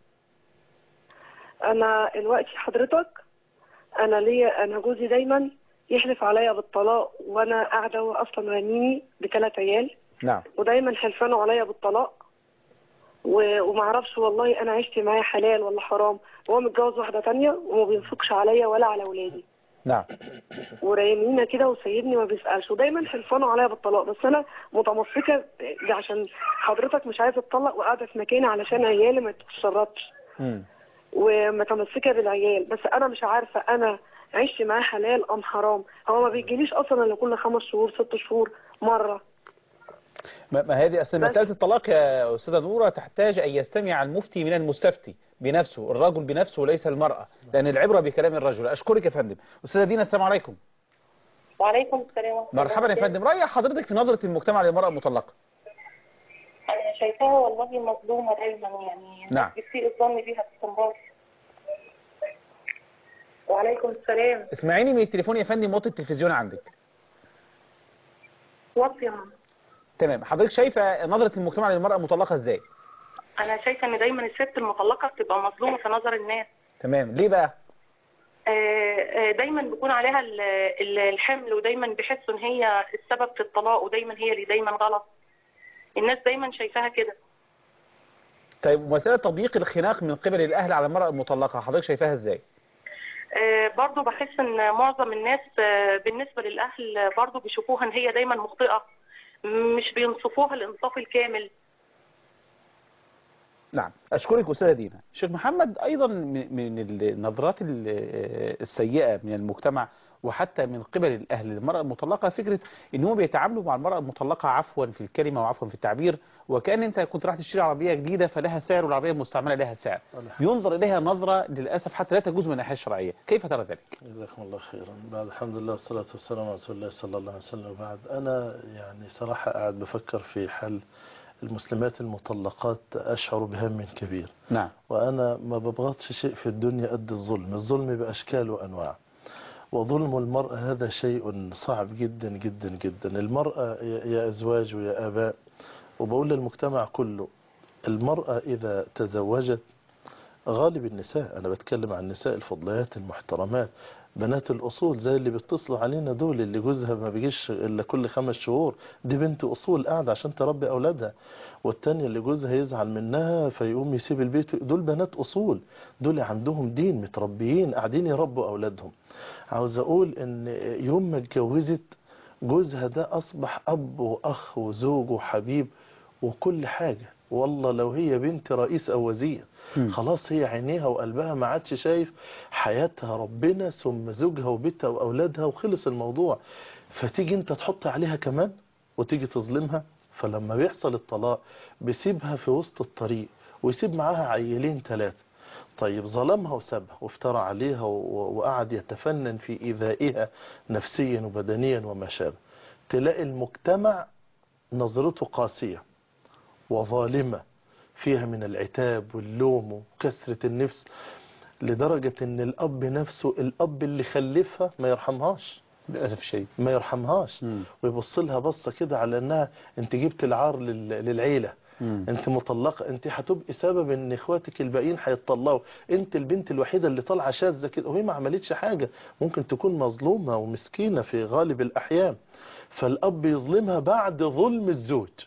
أنا دلوقتي حضرتك أنا ليا أنا جوزي دايما يحلف عليا بالطلاق وأنا قاعدة هو أصلا راميني بثلاث عيال نعم ودايما حلفانه عليا بالطلاق و- ومعرفش والله أنا عشت معاه حلال ولا حرام وهو متجوز واحدة تانية وما بينفقش عليا ولا على ولادي نعم ورامينا كده وسايبني ما بيسألش ودايما حلفانه عليا بالطلاق بس أنا متمسكة ده عشان حضرتك مش عايزة أتطلق وقاعدة في مكاني علشان عيالي ما تتشردش مم. ومتمسكه بالعيال بس انا مش عارفه انا عشت معاه حلال ام حرام هو ما بيجيليش اصلا الا كل خمس شهور ست شهور مره ما ما هذه أصل بس- مسألة الطلاق يا أستاذة نورة تحتاج أن يستمع المفتي من المستفتي بنفسه الرجل بنفسه وليس المرأة لأن العبرة بكلام الرجل أشكرك يا فندم أستاذة دينا السلام عليكم وعليكم السلام ورحمة الله مرحبا يا وبركاته. فندم رأي حضرتك في نظرة المجتمع للمرأة المطلقة أنا شايفاها والله مظلومة دايما يعني نعم. بيسيء الظن بيها باستمرار وعليكم السلام اسمعيني من التليفون يا فندم وطي التلفزيون عندك وصي يا ماما. تمام حضرتك شايفة نظرة المجتمع للمرأة المطلقة إزاي أنا شايفة إن دايما الست المطلقة بتبقى مظلومة في نظر الناس تمام ليه بقى آه، آه، دايما بيكون عليها ال- ال- الحمل ودايما بيحسوا إن هي السبب في الطلاق ودايما هي اللي دايما غلط الناس دايما شايفاها كده طيب مسألة تضييق الخناق من قبل الأهل على المرأة المطلقة حضرتك شايفاها إزاي آه، برضو بحس ان معظم الناس آه، بالنسبة للأهل آه، برضو بيشوفوها ان هي دايما مخطئة مش بينصفوها الانصاف الكامل نعم أشكرك أستاذة دينا شيخ محمد أيضا من من النظرات ال- السيئة من المجتمع وحتى من قبل الأهل للمرأة المطلقة فكرة إنهم بيتعاملوا مع المرأة المطلقة عفوا في الكلمة وعفوا في التعبير وكأن أنت كنت راح تشتري عربية جديدة فلها سعر والعربية المستعملة لها سعر ينظر إليها نظرة للأسف حتى لا تجوز من الناحية الشرعية كيف ترى ذلك؟ جزاكم الله خيرا بعد الحمد لله والصلاة والسلام على رسول الله صلى الله عليه وسلم وبعد أنا يعني صراحة قاعد بفكر في حل المسلمات المطلقات أشعر بهم كبير نعم وأنا ما ببغضش شيء في الدنيا قد الظلم الظلم بأشكال وأنواع وظلم المرأة هذا شيء صعب جدا جدا جدا المرأة يا يا أزواج ويا آباء وبقول للمجتمع كله المرأة إذا تزوجت غالب النساء أنا بتكلم عن النساء الفضليات المحترمات بنات الأصول زي اللي بيتصلوا علينا دول اللي جوزها ما بيجيش إلا كل خمس شهور دي بنت أصول قاعدة عشان تربي أولادها والتانية اللي جوزها يزعل منها فيقوم يسيب البيت دول بنات أصول دول عندهم دين متربيين قاعدين يربوا أولادهم عاوز أقول إن يوم ما اتجوزت جوزها ده أصبح أب وأخ وزوج وحبيب وكل حاجة والله لو هي بنت رئيس أو وزير مم. خلاص هي عينيها وقلبها ما عادش شايف حياتها ربنا ثم زوجها وبيتها وأولادها وخلص الموضوع فتيجي انت تحط عليها كمان وتيجي تظلمها فلما بيحصل الطلاق بيسيبها في وسط الطريق ويسيب معاها عيلين ثلاثة طيب ظلمها وسابها وافترى عليها و- وقعد يتفنن في إيذائها نفسيا وبدنيا وما شابه تلاقي المجتمع نظرته قاسية وظالمة فيها من العتاب واللوم وكسرة النفس لدرجة ان الاب نفسه الاب اللي خلفها ما يرحمهاش للأسف الشديد ما يرحمهاش مم. ويبص لها بصة كده على انها انت جبت العار لل- للعيلة مم. انت مطلقة انت هتبقي سبب ان اخواتك الباقيين هيتطلقوا انت البنت الوحيدة اللي طالعة شاذة كده وهي ما عملتش حاجة ممكن تكون مظلومة ومسكينة في غالب الاحيان فالاب يظلمها بعد ظلم الزوج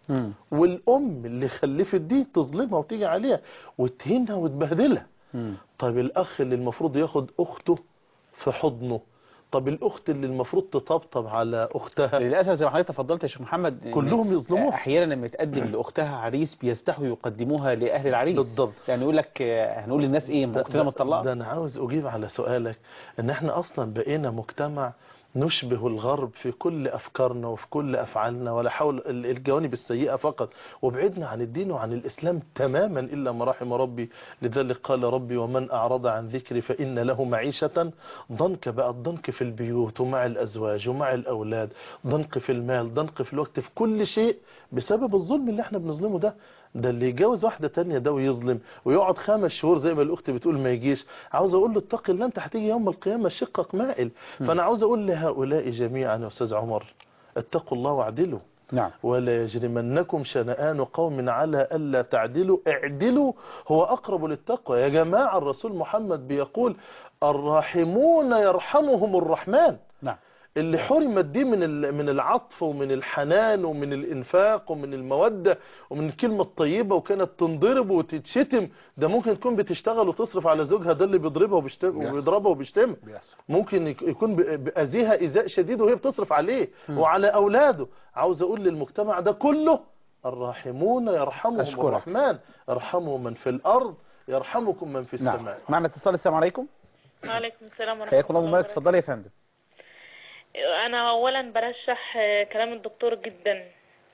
مم. والام اللي خلفت دي تظلمها وتيجي عليها وتهينها وتبهدلها مم. طب الاخ اللي المفروض ياخد اخته في حضنه طب الاخت اللي المفروض تطبطب على اختها للاسف زي ما حضرتك تفضلت يا شيخ محمد إن كلهم يظلموها. احيانا لما يتقدم لاختها عريس بيستحوا يقدموها لاهل العريس بالضبط. يعني يقول لك آه، هنقول للناس ايه ما اختنا ده مطلقه انا عاوز اجيب على سؤالك ان احنا اصلا بقينا مجتمع نشبه الغرب في كل افكارنا وفي كل افعالنا ولا حول ال- الجوانب السيئه فقط وبعدنا عن الدين وعن الاسلام تماما الا ما رحم ربي لذلك قال ربي ومن اعرض عن ذكري فان له معيشه ضنك بقى الضنك في البيوت ومع الازواج ومع الاولاد ضنك في المال ضنك في الوقت في كل شيء بسبب الظلم اللي احنا بنظلمه ده ده اللي يتجوز واحدة تانية ده ويظلم ويقعد خمس شهور زي ما الأخت بتقول ما يجيش عاوز أقول له اتق الله أنت هتيجي يوم القيامة شقك مائل فأنا عاوز أقول لهؤلاء جميعا يا أستاذ عمر اتقوا الله واعدلوا نعم ولا يجرمنكم شنآن قوم على ألا تعدلوا اعدلوا هو أقرب للتقوى يا جماعة الرسول محمد بيقول الراحمون يرحمهم الرحمن نعم اللي حرمت دي من ال- من العطف ومن الحنان ومن الانفاق ومن الموده ومن الكلمه الطيبه وكانت تنضرب وتتشتم ده ممكن تكون بتشتغل وتصرف على زوجها ده اللي بيضربها وبيشتم بيحصل. وبيضربها وبيشتمها بيحصل ممكن يك- يكون ب- بأذيها إيذاء شديد وهي بتصرف عليه وعلى أولاده عاوز أقول للمجتمع ده كله الراحمون يرحمهم أشكرك. الرحمن ارحموا من في الأرض يرحمكم من في نعم السماء معنا اتصال السلام عليكم وعليكم السلام ورحمة حياكم الله الله مبارك اتفضلي يا فندم وبركاته. أنا أولا برشح آه، كلام الدكتور جدا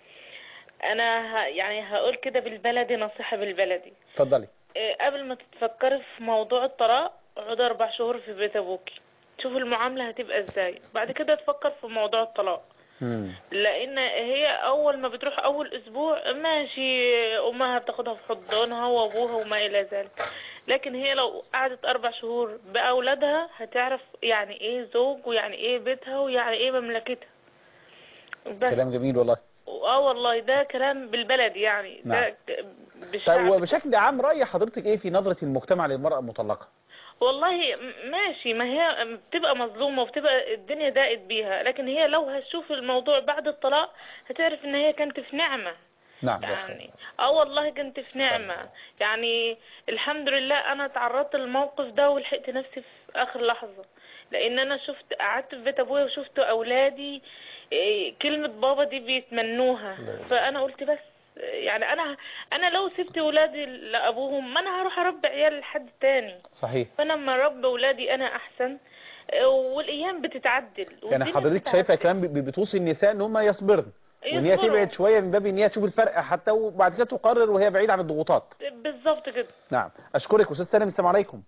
أنا ه... يعني هقول كده بالبلدي نصيحة بالبلدي اتفضلي آه، قبل ما تتفكري في موضوع الطلاق اقعدي أربع شهور في بيت أبوكي شوف المعاملة هتبقى ازاي بعد كده تفكر في موضوع الطلاق مم. لان هي اول ما بتروح اول اسبوع ماشي امها بتاخدها في حضنها وابوها وما الى ذلك لكن هي لو قعدت اربع شهور باولادها هتعرف يعني ايه زوج ويعني ايه بيتها ويعني ايه مملكتها بس كلام جميل والله اه والله ده كلام بالبلد يعني نعم. ده ك- طيب بالشعب وبشكل عام رأي حضرتك ايه في نظرة المجتمع للمرأة المطلقة والله م- ماشي ما هي بتبقى مظلومة وبتبقى الدنيا ضاقت بيها لكن هي لو هتشوف الموضوع بعد الطلاق هتعرف ان هي كانت في نعمة نعم يا يعني اه والله كنت في نعمة يعني الحمد لله انا تعرضت للموقف ده ولحقت نفسي في اخر لحظة لان انا شفت قعدت في بيت ابويا وشفت اولادي إيه، كلمة بابا دي بيتمنوها فانا قلت بس يعني انا انا لو سبت ولادي لابوهم ما انا هروح اربي عيال لحد تاني صحيح فانا لما اربي ولادي انا احسن آه، والايام بتتعدل يعني والدنيا حضرتك شايفة بتتعدل. كلام بي- بتوصي النساء ان هم يصبرن وان هي يصبروا. تبعد شوية من باب ان هي تشوف الفرق حتى وبعد كده تقرر وهي بعيدة عن الضغوطات بالظبط كده نعم اشكرك استاذ سالم السلام عليكم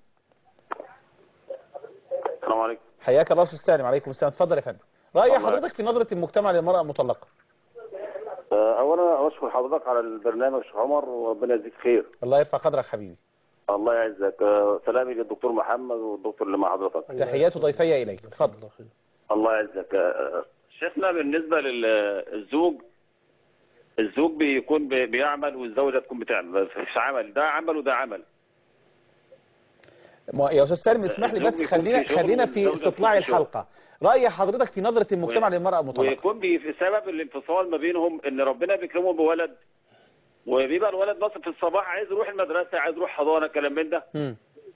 السلام عليكم حياك الله استاذ سالم عليكم السلام اتفضل يا فندم رأي الله حضرتك في نظرة المجتمع للمرأة المطلقة آه، اولا اشكر حضرتك على البرنامج شيخ عمر وربنا يجزيك خير الله يرفع قدرك حبيبي الله يعزك آه، سلامي للدكتور محمد والدكتور اللي مع حضرتك تحيات ضيفي اليك اتفضل الله يعزك آه، شيخنا بالنسبه للزوج الزوج بيكون بي- بيعمل والزوجه تكون بتعمل في عمل ده عمل وده عمل ما- يا استاذ سالم اسمح لي الزوج بس بيكون خلينا في شغل خلينا في والزوجة استطلاع بتكون في شغل. الحلقة رأي حضرتك في نظرة المجتمع و- للمرأة المطلقة ويكون بي- في سبب الانفصال ما بينهم ان ربنا بيكرمهم بولد وبيبقى الولد مثلا في الصباح عايز يروح المدرسه عايز يروح حضانه كلام من ده مم.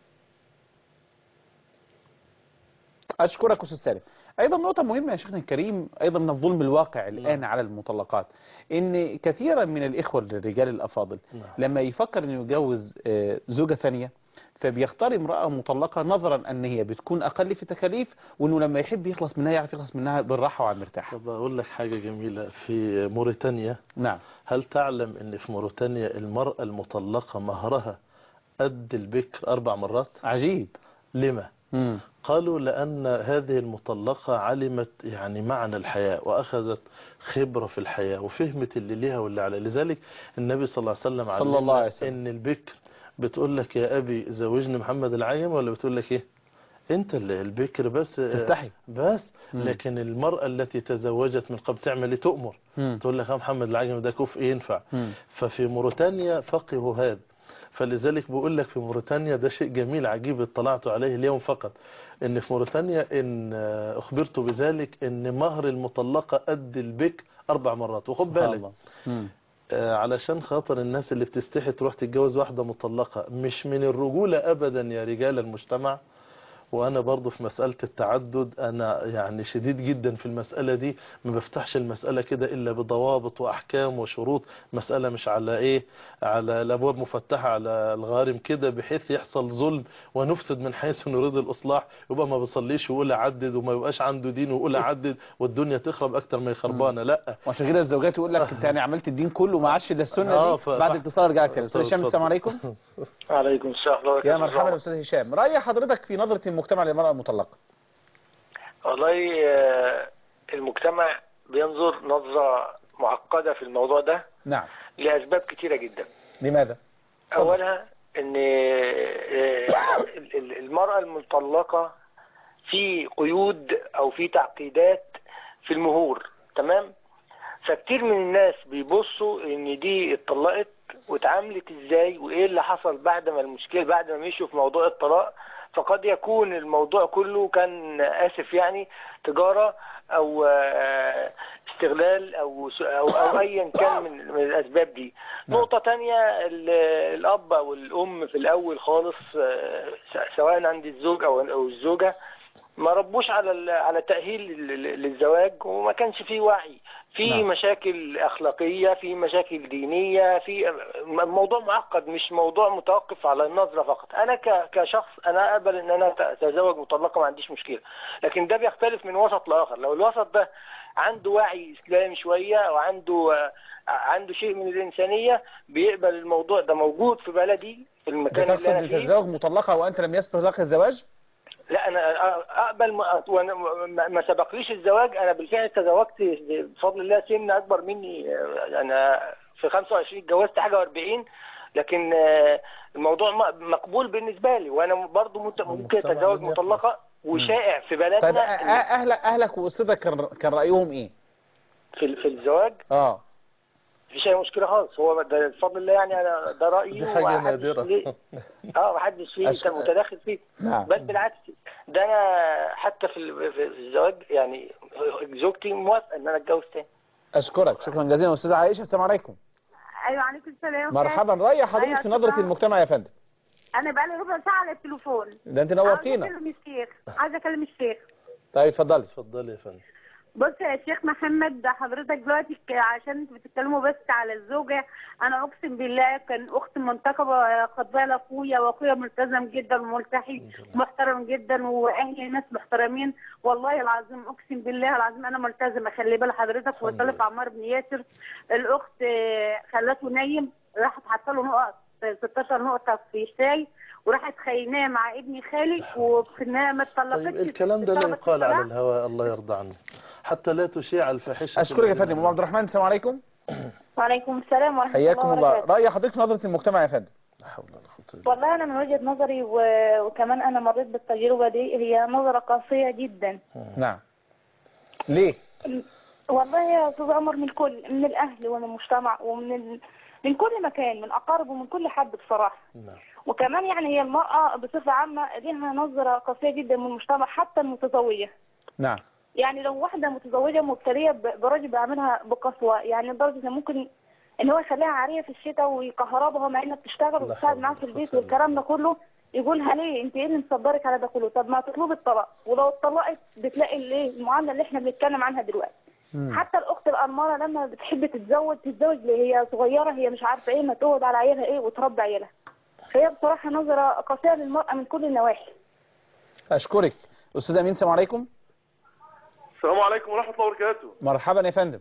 أشكرك أستاذ سالم أيضا نقطة مهمة يا شيخنا الكريم أيضا من الظلم الواقع الآن على المطلقات إن كثيرا من الإخوة الرجال الأفاضل لما يفكر إنه يتجوز آه، زوجة ثانية فبيختار امرأة مطلقة نظرا أن هي بتكون أقل في التكاليف وإنه لما يحب يخلص منها يعرف يخلص منها بالراحة وعلى المرتاح طب أقول لك حاجة جميلة في موريتانيا نعم هل تعلم أن في موريتانيا المرأة المطلقة مهرها قد البكر أربع مرات عجيب لما؟ مم. قالوا لأن هذه المطلقة علمت يعني معنى الحياة وأخذت خبرة في الحياة وفهمت اللي ليها واللي عليها لذلك النبي صلى الله عليه وسلم صلى الله علمنا عليه وسلم. إن البكر بتقول لك يا أبي زوجني محمد العجم ولا بتقول لك إيه أنت اللي البكر بس تستحي. بس مم. لكن المرأة التي تزوجت من قبل تعمل إيه تؤمر مم. تقول لك يا محمد العجم ده كفء ينفع مم. ففي موريتانيا فقهوا هذا فلذلك بقول لك في موريتانيا ده شيء جميل عجيب اطلعت عليه اليوم فقط ان في موريتانيا ان آه، اخبرت بذلك ان مهر المطلقة قد البكر اربع مرات وخد سبحان بالك الله. مم. آه، علشان خاطر الناس اللي بتستحي تروح تتجوز واحدة مطلقة مش من الرجولة أبدا يا رجال المجتمع وأنا برضو في مسألة التعدد أنا يعني شديد جدا في المسألة دي ما بفتحش المسألة كده إلا بضوابط وأحكام وشروط مسألة مش على إيه على الأبواب مفتحة على الغارم كده بحيث يحصل ظلم ونفسد من حيث نريد الإصلاح يبقى ما بيصليش ويقول أعدد وما يبقاش عنده دين ويقول أعدد والدنيا تخرب أكتر ما يخربانة لا وعشان كده الزوجات يقول لك انت يعني عملت الدين كله ما عادش الا السنه آه، دي ف- بعد ف- اتصال ارجع اتكلم استاذ طب هشام السلام اتفضل. عليكم عليكم السلام ورحمة الله يا وبركاته. مرحبا استاذ هشام راي حضرتك في نظره المجتمع للمراه المطلقه والله آه، المجتمع بينظر نظرة معقدة في الموضوع ده نعم لأسباب كتيرة جدا لماذا أولها أن آه، ال- ال- المرأة المطلقة في قيود أو في تعقيدات في المهور تمام فكتير من الناس بيبصوا ان دي اتطلقت واتعاملت ازاي وايه اللي حصل بعد ما المشكله بعد ما مشوا في موضوع الطلاق فقد يكون الموضوع كله كان اسف يعني تجاره او آه، استغلال او س- او او ايا كان من من الاسباب دي نقطه تانية ال- الاب او الام في الاول خالص آه، س- سواء عند الزوج او او الزوجه ما ربوش على ال- على تأهيل لل- للزواج وما كانش فيه وعي في نعم. مشاكل أخلاقية في مشاكل دينية في الموضوع معقد مش موضوع متوقف على النظرة فقط أنا ك- كشخص أنا أقبل إن أنا أتزوج مطلقة ما عنديش مشكلة لكن ده بيختلف من وسط لآخر لو الوسط ده عنده وعي إسلامي شوية أو عنده آه، عنده شيء من الإنسانية بيقبل الموضوع ده موجود في بلدي في المكان اللي بتقصد أنا فيه تتزوج مطلقه وانت لم يسبق لك الزواج لا انا اقبل ما, وأنا ما ما سبقليش الزواج انا بالفعل تزوجت بفضل الله سن اكبر مني انا في 25 اتجوزت حاجه و40 لكن آه، الموضوع م- مقبول بالنسبه لي وانا برضو مت- ممكن المجتمع اتزوج لم يقبل. مطلقه وشائع في طيب بلدنا أ- أ- اهلك اهلك واسرتك كان كان رايهم ايه في في الزواج اه مفيش اي مشكله خالص هو ده بفضل الله يعني انا ده رايي دي حاجة ومحدش نادرة ليه- اه محدش فيه أشكر- متداخل فيه نعم بل بالعكس ده انا حتى في ال- في الزواج يعني زوجتي موافقه ان انا اتجوز تاني اشكرك شكرا جزيلا استاذه عائشه السلام عليكم ايوه عليكم السلام مرحبا راي حضرتك أيوة، في نظره اتفضل. المجتمع يا فندم انا بقى لي ربع ساعه على التليفون ده انت عايزه نورتينا اكلم الشيخ عايزه اكلم الشيخ طيب اتفضلي اتفضلي يا فندم بص يا شيخ محمد حضرتك دلوقتي ك- عشان انتوا بتتكلموا بس على الزوجه انا اقسم بالله كان اخت منتخبه خطبه لاخويا واخويا ملتزم جدا وملتحي محترم جدا واهلي ناس محترمين والله العظيم اقسم بالله العظيم انا ملتزمه خلي بال حضرتك وطالب عمار بن ياسر الاخت آه، خلته نايم راحت حاطه له نقط 16 نقطه في الشاي وراحت خايناه مع ابني خالي وفي النهايه ما اتطلقتش طيب الكلام ده لا اتطلقت يقال على الطلاق. الهواء الله يرضى عنه حتى لا تشيع الفاحشة اشكرك يا فندم ام عبد الرحمن السلام عليكم وعليكم السلام ورحمة حياكم الله الله وبركاته راي حضرتك في نظره المجتمع يا فندم لا حول ولا قوة إلا بالله. والله أنا من وجهة نظري و... وكمان أنا مريت بالتجربة دي هي نظرة قاسية جدا نعم ليه والله يا أستاذ عمر من كل من الأهل ومن المجتمع ومن ال... من كل مكان من أقارب ومن كل حد بصراحة نعم وكمان يعني هي المرأة بصفة عامة ليها نظرة قاسية جدا من المجتمع حتى المتزوجة نعم يعني لو واحدة متزوجة مبتلية ب- براجل بيعملها بقسوة يعني لدرجة إن ممكن إن هو يخليها عارية في الشتاء ويقهرها بها مع إنها بتشتغل لا وبتساعد حول معاه ولا في البيت قوة إلا والكلام ده كله يقولها ليه أنت إيه اللي مصبرك على ده كله طب ما تطلب الطلاق ولو اتطلقت بتلاقي الإيه المعاملة اللي إحنا بنتكلم عنها دلوقتي حتى الأخت الأرملة لما بتحب تتزوج تتزوج ليه هي صغيرة هي مش عارفة إيه ما تقعد على عيالها إيه وتربي عيالها فهي بصراحة نظرة قاسية للمرأة من كل النواحي اشكرك استاذ امين السلام عليكم السلام عليكم ورحمة الله وبركاته مرحبا يا فندم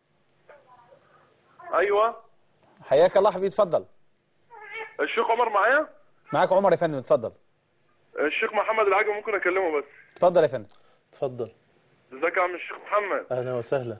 أيوة حياك الله حبيبي اتفضل الشيخ عمر معايا معاك عمر يا فندم اتفضل الشيخ محمد العجب ممكن أكلمه بس اتفضل يا فندم اتفضل ازيك يا عم الشيخ محمد اهلا وسهلا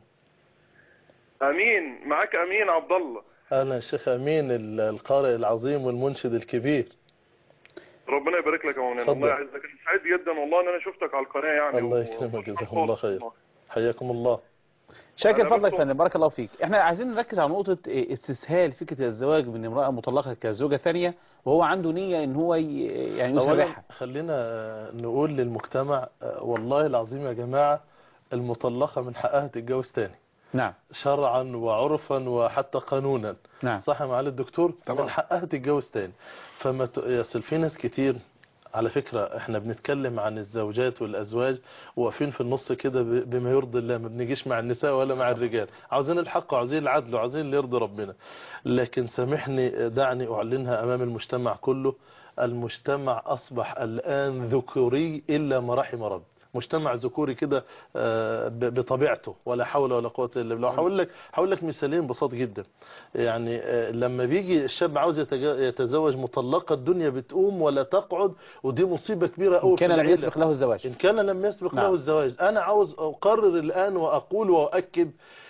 أمين معاك أمين عبد الله انا الشيخ امين ال- القارئ العظيم والمنشد الكبير ربنا يبارك لك يا مولانا اتفضل. الله يعزك أنا سعيد جدا والله إن أنا شفتك على القناة يعني الله و- يكرمك جزاكم الله خير حياكم الله شاكر أنا فضلك يا بطلب- فندم بارك الله فيك احنا عايزين نركز على نقطة إيه، استسهال فكرة الزواج من امرأة مطلقة كزوجة ثانية وهو عنده نية ان هو ي- يعني اولا يسرحها خلينا نقول للمجتمع آه، والله العظيم يا جماعة المطلقة من حقها تتجوز تاني نعم شرعا وعرفا وحتى قانونا نعم صح يا معالي الدكتور طبعا. من حقها تتجوز تاني فما ت... يصل في ناس كتير على فكرة احنا بنتكلم عن الزوجات والازواج واقفين في النص كده ب- بما يرضي الله ما بنجيش مع النساء ولا مع الرجال عاوزين الحق وعاوزين العدل وعاوزين اللي يرضي ربنا لكن سامحني دعني اعلنها امام المجتمع كله المجتمع اصبح الان ذكوري الا ما رحم رب مجتمع ذكوري كده آه، ب- بطبيعته ولا حول ولا قوه الا بالله هقول لك هقول لك مثالين بسيط جدا يعني آه، لما بيجي الشاب عاوز يتجا- يتزوج مطلقه الدنيا بتقوم ولا تقعد ودي مصيبه كبيره قوي إن كان لم يسبق له الزواج ان كان لم يسبق نعم. له الزواج انا عاوز اقرر الان واقول واؤكد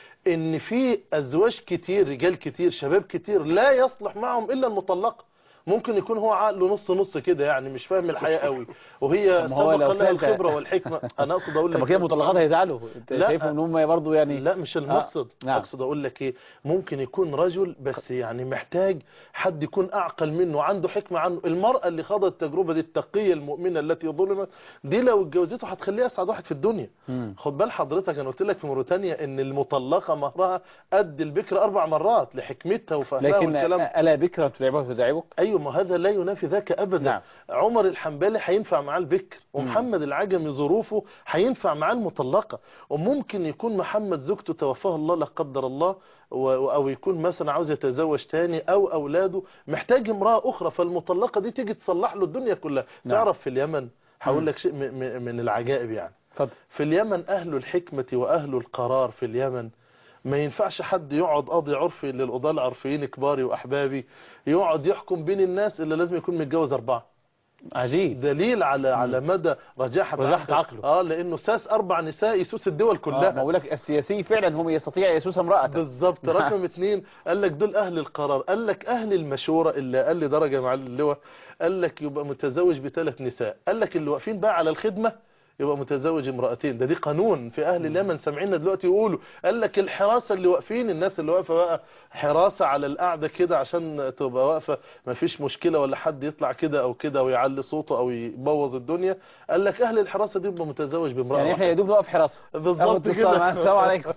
ان في ازواج كتير رجال كتير شباب كتير لا يصلح معهم الا المطلقه ممكن يكون هو عقله نص نص كده يعني مش فاهم الحياه قوي وهي طب ما هو لو سبق لها كان- الخبره والحكمه انا اقصد اقول طب لك كده المطلقات هيزعلوا انت لا. شايف ان هم برضه يعني لا مش المقصد آه. نعم. اقصد اقول لك ايه ممكن يكون رجل بس يعني محتاج حد يكون اعقل منه عنده حكمه عنه المراه اللي خاضت التجربه دي التقيه المؤمنه التي ظلمت دي لو اتجوزته هتخليها اسعد واحد في الدنيا مم. خد بال حضرتك انا قلت لك في موريتانيا ان المطلقه مهرها قد البكر اربع مرات لحكمتها وفهمها لكن والكلام الا بكرة تدعبك تدعبك ايوه ما هذا لا ينافي ذاك ابدا نعم. عمر الحنبلي هينفع معاه البكر ومحمد العجمي ظروفه هينفع معاه المطلقه وممكن يكون محمد زوجته توفاه الله لا قدر الله و- او يكون مثلا عاوز يتزوج تاني او اولاده محتاج امراه اخرى فالمطلقه دي تيجي تصلح له الدنيا كلها نعم. تعرف في اليمن هقول لك شيء م- م- من العجائب يعني اتفضل في اليمن أهل الحكمة وأهل القرار في اليمن ما ينفعش حد يقعد قاضي عرفي للقضاة العرفيين كباري وأحبابي يقعد يحكم بين الناس إلا لازم يكون متجوز أربعة عجيب دليل على على مدى رجاحة رجاحة عقله. اه لأنه ساس أربع نساء يسوس الدول آه، كلها ما بقول لك السياسي فعلا هم يستطيع يسوس امرأة بالظبط رقم اتنين قال لك دول اهل القرار قال لك اهل المشورة اللي قال لي درجة مع اللواء قال لك يبقى متزوج بثلاث نساء قال لك اللي واقفين بقى على الخدمة يبقى متزوج امرأتين ده دي قانون في اهل اليمن سامعيننا دلوقتي يقولوا قال لك الحراسة اللي واقفين الناس اللي واقفة بقى حراسة على القعدة كده عشان تبقى واقفة ما فيش مشكلة ولا حد يطلع كده او كده ويعلي صوته او يبوظ الدنيا قال لك اهل الحراسة دي يبقى متزوج بامرأة يعني احنا واحدة. يا دوب نقف حراسة بالظبط آخد اتصال معانا. كده السلام عليكم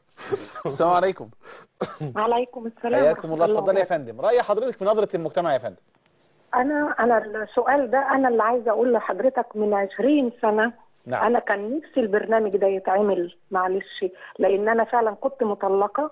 السلام عليكم وعليكم السلام حياكم ورحمة الله اتفضلي يا وبركاته. فندم رأي حضرتك في نظرة المجتمع يا فندم أنا أنا السؤال ده أنا اللي عايزة أقول لحضرتك من 20 سنة نعم أنا كان نفسي البرنامج ده يتعمل معلش لأن أنا فعلا كنت مطلقة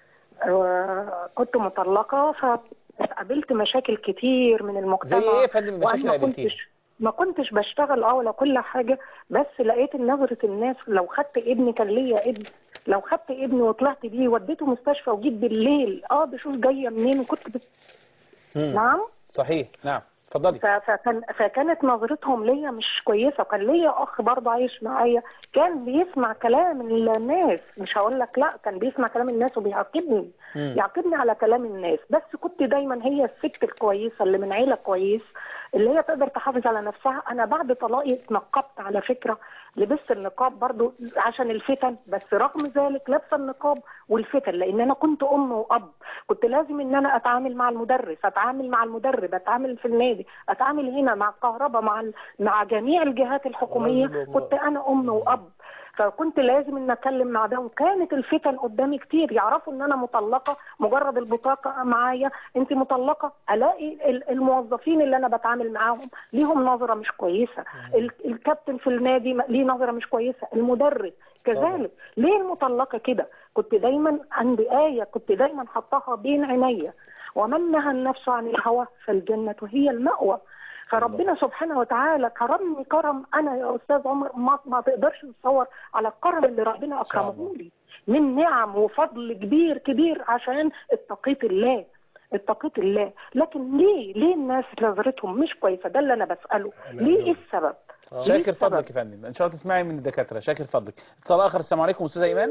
آه، كنت مطلقة فقابلت مشاكل كتير من المجتمع زي ايه يا فندم المشاكل وأنا اللي ما قابلتيها كنتش ما كنتش بشتغل اه ولا كل حاجة بس لقيت نظرة الناس لو خدت ابني كان ليا ابن لو خدت ابني وطلعت بيه وديته مستشفى وجيت بالليل اه بشوف جاية منين وكنت بت... مم. نعم صحيح نعم اتفضلي ف- فكان فكانت نظرتهم ليا مش كويسه وكان ليا اخ برضه عايش معايا كان بيسمع كلام الناس مش هقول لك لا كان بيسمع كلام الناس وبيعاقبني مم. يعاقبني على كلام الناس بس كنت دايما هي الست الكويسه اللي من عيله كويس اللي هي تقدر تحافظ على نفسها انا بعد طلاقي اتنقبت على فكره لبست النقاب برضو عشان الفتن بس رغم ذلك لابسه النقاب والفتن لان انا كنت ام واب كنت لازم ان انا اتعامل مع المدرس اتعامل مع المدرب اتعامل في النادي اتعامل هنا مع الكهرباء مع ال- مع جميع الجهات الحكوميه الله الله. كنت انا ام واب فكنت لازم ان اتكلم مع ده وكانت الفتن قدامي كتير يعرفوا ان انا مطلقه مجرد البطاقه معايا انت مطلقه الاقي ال- الموظفين اللي انا بتعامل معاهم ليهم نظره مش كويسه ال- الكابتن في النادي م- ليه نظره مش كويسه المدرس كذلك ليه المطلقه كده كنت دايما عندي ايه كنت دايما حطاها بين عينيا ومن نهى النفس عن الهوى فالجنه هي المأوى فربنا سبحانه وتعالى كرمني كرم انا يا استاذ عمر ما, ما تقدرش تصور على الكرم اللي ربنا اكرمه لي من نعم وفضل كبير كبير عشان اتقيت الله اتقيت الله لكن ليه ليه الناس نظرتهم مش كويسه ده اللي انا بساله ليه ايه السبب ليه شاكر السبب؟ فضلك يا فندم ان شاء الله تسمعي من الدكاتره شاكر فضلك اتصال اخر السلام عليكم استاذه ايمان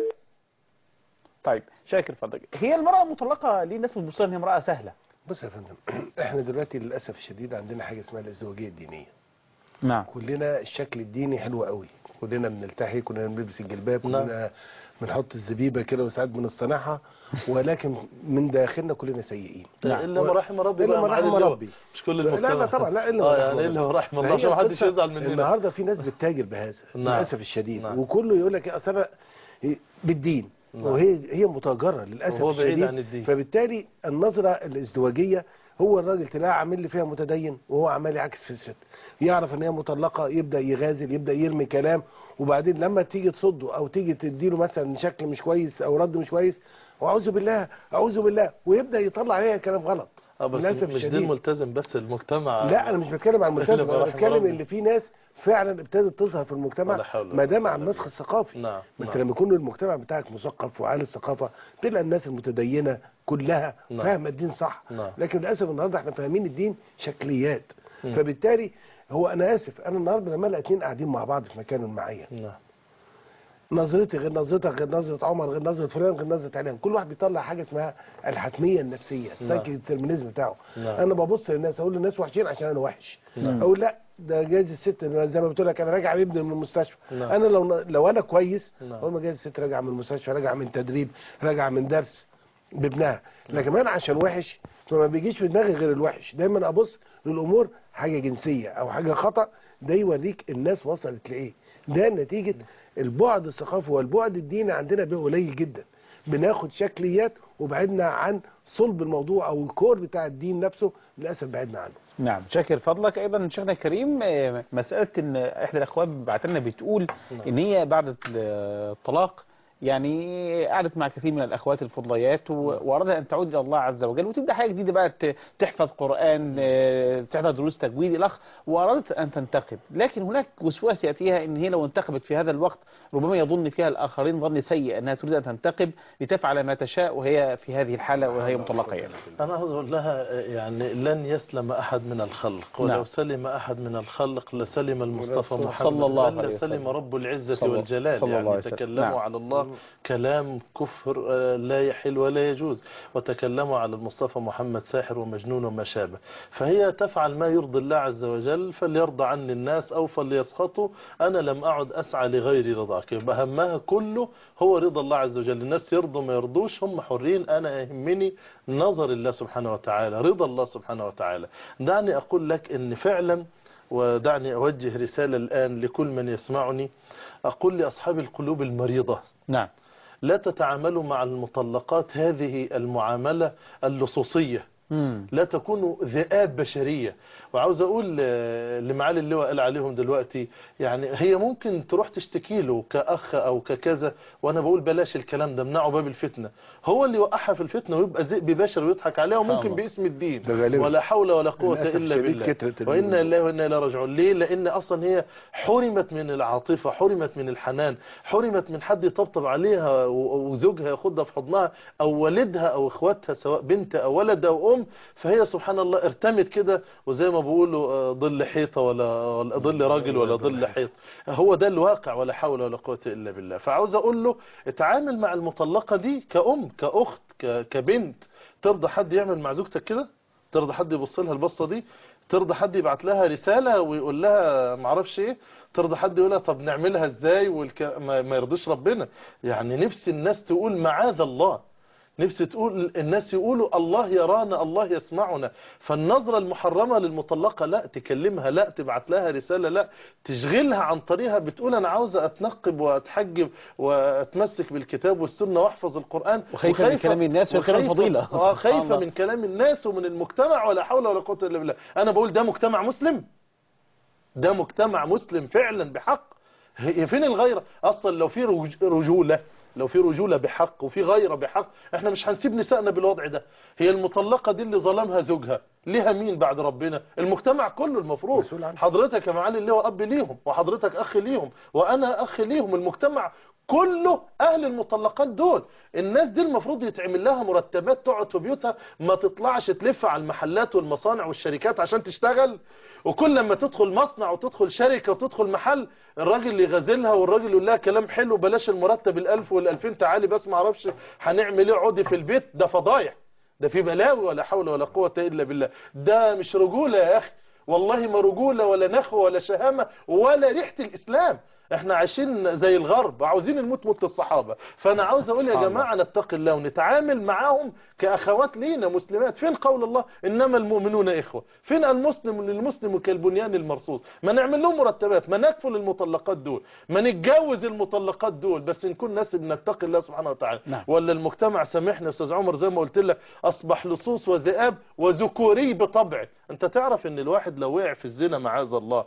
طيب شاكر فضلك هي المراه المطلقه ليه الناس بتبص لها ان هي امراه سهله بص يا فندم احنا دلوقتي للاسف الشديد عندنا حاجه اسمها الازدواجيه الدينيه نعم كلنا الشكل الديني حلو قوي كلنا بنلتحي كلنا بنلبس الجلباب نعم. كلنا بنحط الزبيبه كده وساعات بنصطنعها ولكن من داخلنا كلنا سيئين الا ما رحم ربي الا بقى ما مع رحم اللواء. ربي مش كل لا المجتمع لا طبعا لا الا ما اه رحم يعني ربي. الا ما رحم الله فهي عشان ما حدش القصة- يزعل مننا النهارده في ناس بتتاجر بهذا نعم. للاسف الشديد نعم. وكله يقول لك اصل انا بالدين نعم. وهي هي متاجره للاسف وهو بعيد الشديد عن الدين. فبالتالي النظره الازدواجيه هو الراجل تلاقيه عامل لي فيها متدين وهو عمال يعكس في الست يعرف ان هي مطلقه يبدا يغازل يبدا يرمي كلام وبعدين لما تيجي تصده او تيجي تديله مثلا شكل مش كويس او رد مش كويس واعوذ بالله اعوذ بالله ويبدا يطلع عليها كلام غلط اه بس للاسف مش دي الشديد الملتزم بس المجتمع لا انا مش بتكلم عن الملتزم إلا انا برحم بتكلم ربي. ان في ناس فعلا ابتدت تظهر في ولا المجتمع حول ولا ما ده قوة مع إلا النسخ الثقافي نعم ما انت نعم. لما يكون المجتمع بتاعك مثقف وعالي الثقافه تلقى الناس المتدينه كلها نعم. فاهمه الدين صح نعم. لكن للاسف النهارده احنا فاهمين الدين شكليات مم. فبالتالي هو انا اسف انا النهارده لما الاقي اتنين قاعدين مع بعض في مكان معين نعم نظرتي غير نظرتك غير نظره عمر غير نظره فلان غير نظره علان كل واحد بيطلع حاجه اسمها الحتميه النفسيه السايكي ديترمينيزم بتاعه نعم. انا ببص للناس اقول للناس وحشين عشان انا وحش نعم. اقول لا ده جايز الست زي ما بتقول لك انا راجع بابني من المستشفى نعم. انا لو لو انا كويس نعم. اقول ما جايز الست راجعه من المستشفى راجعه من تدريب راجعه من درس بابنها لكن انا عشان وحش فما بيجيش في دماغي غير الوحش دايما ابص للامور حاجه جنسيه او حاجه خطا ده يوريك الناس وصلت لايه ده نتيجه البعد الثقافي والبعد الديني عندنا بيه قليل جدا بناخد شكليات وبعدنا عن صلب الموضوع او الكور بتاع الدين نفسه للاسف بعدنا عنه نعم شاكر فضلك ايضا شيخنا الكريم آه، مساله ان احدى الاخوات بعت لنا بتقول ان هي بعد الطلاق يعني قعدت مع كثير من الاخوات الفضليات و- وارادها ان تعود الى الله عز وجل وتبدا حاجه جديده بقى ت- تحفظ قران آه، تحضر دروس تجويد الاخ وارادت ان تنتقب لكن هناك وسواس ياتيها ان هي لو انتقبت في هذا الوقت ربما يظن فيها الاخرين ظن سيء انها تريد ان تنتقب لتفعل ما تشاء وهي في هذه الحاله وهي مطلقه يعني. أنا أقول لها يعني لن يسلم أحد من الخلق ولو نعم. سلم أحد من الخلق لسلم المصطفى صلى محمد الله بل عليه لسلم وسلم. رب العزة صلى- والجلال صلى الله يعني عليه وسلم. تكلموا نعم. على الله كلام كفر آه، لا يحل ولا يجوز وتكلموا على المصطفى محمد ساحر ومجنون وما شابه فهي تفعل ما يرضي الله عز وجل فليرضى عني الناس أو فليسخطوا أنا لم أعد أسعى لغير رضاك يبقى همها كله هو رضا الله عز وجل الناس يرضوا ما يرضوش هم حرين أنا يهمني نظر الله سبحانه وتعالى رضا الله سبحانه وتعالى دعني أقول لك أن فعلا ودعني أوجه رسالة الآن لكل من يسمعني أقول لأصحاب القلوب المريضة نعم لا تتعاملوا مع المطلقات هذه المعاملة اللصوصية مم. لا تكونوا ذئاب بشرية وعاوز أقول آه، اللي معالي اللواء قال عليهم دلوقتي يعني هي ممكن تروح تشتكي له كأخ أو ككذا وأنا بقول بلاش الكلام ده منعوا باب الفتنة هو اللي يوقعها في الفتنة ويبقى ذئب بشر ويضحك عليها وممكن الله. باسم الدين ده غالبا. ولا حول ولا قوة للأسف إلا الشديد بالله كترت وإنا الموضوع. لله وإنا إليه راجعون ليه لأن أصلا هي حرمت من العاطفة حرمت من الحنان حرمت من حد يطبطب عليها و- وزوجها ياخدها في حضنها أو والدها أو إخواتها سواء بنت أو ولد أو أم فهي سبحان الله ارتمت كده وزي ما بيقولوا آه، ظل حيطة ولا ولا ظل راجل ولا ظل حيط هو ده الواقع ولا حول ولا قوة إلا بالله فعاوز أقول له اتعامل مع المطلقة دي كأم كأخت ك- كبنت ترضى حد يعمل مع زوجتك كده ترضى حد يبص لها البصة دي ترضى حد يبعت لها رسالة ويقول لها معرفش ايه ترضى حد يقول لها طب نعملها ازاي والك... ما... ما يرضيش ربنا يعني نفسي الناس تقول معاذ الله نفسي تقول الناس يقولوا الله يرانا الله يسمعنا فالنظرة المحرمة للمطلقة لا تكلمها لا تبعت لها رسالة لا تشغلها عن طريقها بتقول أنا عاوزة أتنقب وأتحجب وأتمسك بالكتاب والسنة وأحفظ القرآن وخايفة من كلام الناس ومن كلام وخايفة- الفضيلة. آه سبحان خايفة الله. من كلام الناس ومن المجتمع ولا حول ولا قوة إلا بالله أنا بقول ده مجتمع مسلم ده مجتمع مسلم فعلا بحق هي فين الغيرة اصلا لو في رج- رجولة لو في رجولة بحق وفي غيرة بحق احنا مش هنسيب نسائنا بالوضع ده هي المطلقة دي اللي ظلمها زوجها ليها مين بعد ربنا المجتمع كله المفروض مسؤول عنه. حضرتك يا معالي اللي هو اب ليهم وحضرتك اخ ليهم وانا اخ ليهم المجتمع كله اهل المطلقات دول الناس دي المفروض يتعمل لها مرتبات تقعد في بيوتها ما تطلعش تلف على المحلات والمصانع والشركات عشان تشتغل وكل لما تدخل مصنع وتدخل شركة وتدخل محل الراجل اللي يغازلها والراجل يقول لها كلام حلو بلاش المرتب الالف والالفين تعالي بس ما اعرفش هنعمل ايه اقعدي في البيت ده فضايح ده في بلاوي ولا حول ولا قوة الا بالله ده مش رجولة يا اخي والله ما رجولة ولا نخوة ولا شهامة ولا ريحة الاسلام احنا عايشين زي الغرب عاوزين الموت موت الصحابة فانا عاوز اقول يا سبحان جماعة نتقي الله ونتعامل معاهم كاخوات لينا مسلمات فين قول الله انما المؤمنون اخوة فين المسلم للمسلم كالبنيان المرصوص ما نعمل لهم مرتبات ما نكفل المطلقات دول ما نتجوز المطلقات دول بس نكون ناس بنتقي الله سبحانه وتعالى نعم. ولا المجتمع سامحنا يا استاذ عمر زي ما قلت لك اصبح لصوص وذئاب وذكوري بطبعه انت تعرف ان الواحد لو وقع في الزنا معاذ الله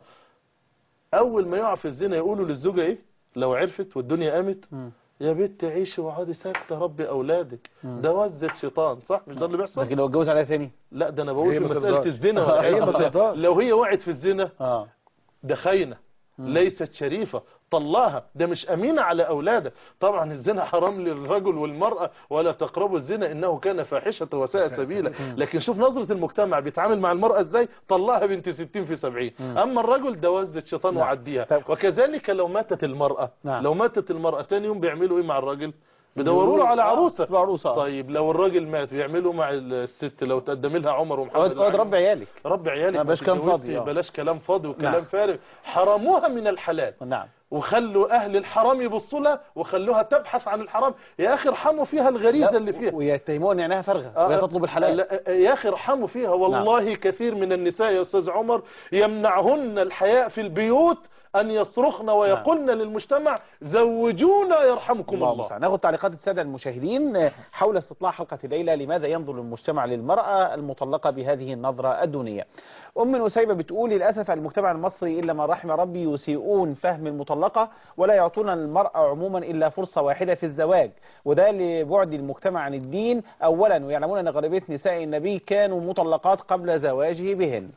اول ما يقع في الزنا يقولوا للزوجه ايه لو عرفت والدنيا قامت يا بنت عيشي وقعدي ساكته ربي اولادك ده وزة شيطان صح مش ده اللي بيحصل لكن لو اتجوز عليها تاني لا ده انا بقول هي في ما مساله ترضاش. الزنا هي والعياذ ما بالله. ترضاش. لو هي وقعت في الزنا اه ده خاينه ليست شريفة طلعها ده مش أمينة على أولادها طبعا الزنا حرام للرجل والمرأة ولا تقربوا الزنا إنه كان فاحشة وساء سبيلا لكن شوف نظرة المجتمع بيتعامل مع المرأة إزاي طلعها بنت 60 في 70 أما الرجل ده وزة شيطان نعم. وعديها طيب. وكذلك لو ماتت المرأة نعم. لو ماتت المرأة تاني يوم بيعملوا إيه مع الراجل بيدوروا له على آه، عروسة عروسة آه. طيب لو الراجل مات بيعملوا مع الست لو تقدم لها عمر ومحمد اقعد اقعد ربي عيالك رب عيالك ما بلاش كلام تتجوزي، فاضي، آه. بلاش كلام فاضي وكلام نعم. فارغ حرموها من الحلال نعم وخلوا اهل الحرام يبصوا لها وخلوها تبحث عن الحرام يا اخي ارحموا فيها الغريزه اللي فيها ويتهمون انها فارغه وهي تطلب الحلال لا، يا اخي ارحموا فيها والله كثير من النساء يا استاذ عمر يمنعهن الحياء في البيوت ان يصرخن ويقولن للمجتمع زوجونا يرحمكم الله الله المستعان ناخد تعليقات الساده المشاهدين حول استطلاع حلقه الليله لماذا ينظر المجتمع للمراه المطلقه بهذه النظره الدونيه ام نسيبه بتقول للاسف المجتمع المصري الا من رحم ربي يسيئون فهم المطلقه ولا يعطون المراه عموما الا فرصه واحده في الزواج وده لبعد المجتمع عن الدين اولا ويعلمون ان غالبيه نساء النبي كانوا مطلقات قبل زواجه بهن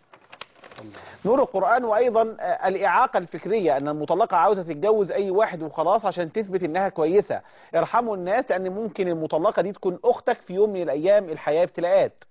نور القرآن وأيضا آه، الإعاقة الفكرية أن المطلقة عاوزة تتجوز أي واحد وخلاص عشان تثبت إنها كويسة ارحموا الناس لأن ممكن المطلقة دي تكون أختك في يوم من الأيام الحياة ابتلاءات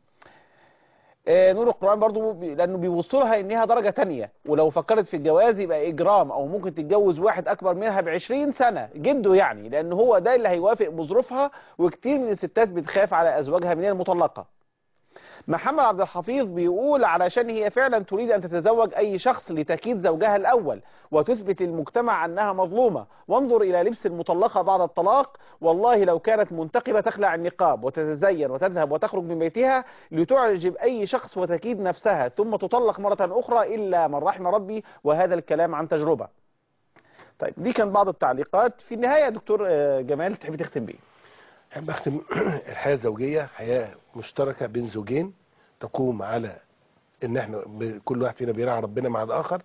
آه، نور القرآن برضو بي- لأنه بيوصلها إنها درجة تانية ولو فكرت في الجواز يبقى إجرام أو ممكن تتجوز واحد أكبر منها بعشرين سنة جده يعني لأن هو ده اللي هيوافق بظروفها وكتير من الستات بتخاف على أزواجها من المطلقة محمد عبد الحفيظ بيقول علشان هي فعلا تريد أن تتزوج أي شخص لتكيد زوجها الأول وتثبت للمجتمع أنها مظلومة وانظر إلى لبس المطلقة بعد الطلاق والله لو كانت منتقبة تخلع النقاب وتتزين وتذهب وتخرج من بيتها لتعجب أي شخص وتكيد نفسها ثم تطلق مرة أخرى إلا من رحم ربي وهذا الكلام عن تجربة طيب دي كان بعض التعليقات في النهاية يا دكتور آه، جمال تحب تختم بيه أحب أختم الحياة الزوجية حياة مشتركة بين زوجين تقوم على إن إحنا ب- كل واحد فينا بيراعي ربنا مع الآخر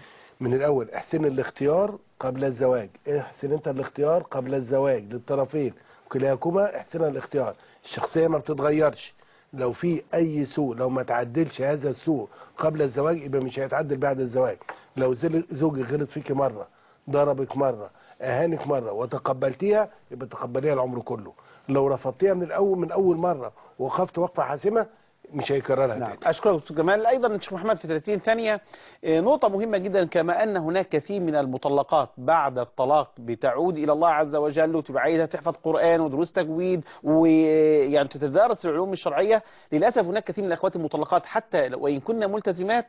من الأول احسن الاختيار قبل الزواج احسن أنت الاختيار قبل الزواج للطرفين كلاكما احسن الاختيار الشخصية ما بتتغيرش لو في أي سوء لو ما تعدلش هذا السوء قبل الزواج يبقى مش هيتعدل بعد الزواج لو زل- زوجك غلط فيك مرة ضربك مرة أهانك مرة وتقبلتيها يبقى تقبليها العمر كله لو رفضتيها من الأول من أول مرة وخفت وقفة حاسمة مش هيكررها نعم تاني أشكرك دكتور جمال أيضا الشيخ محمد في 30 ثانية آه، نقطة مهمة جدا كما أن هناك كثير من المطلقات بعد الطلاق بتعود إلى الله عز وجل وتبقى عايزة تحفظ قرآن ودروس تجويد ويعني تتدارس العلوم الشرعية للأسف هناك كثير من الأخوات المطلقات حتى وإن كنا ملتزمات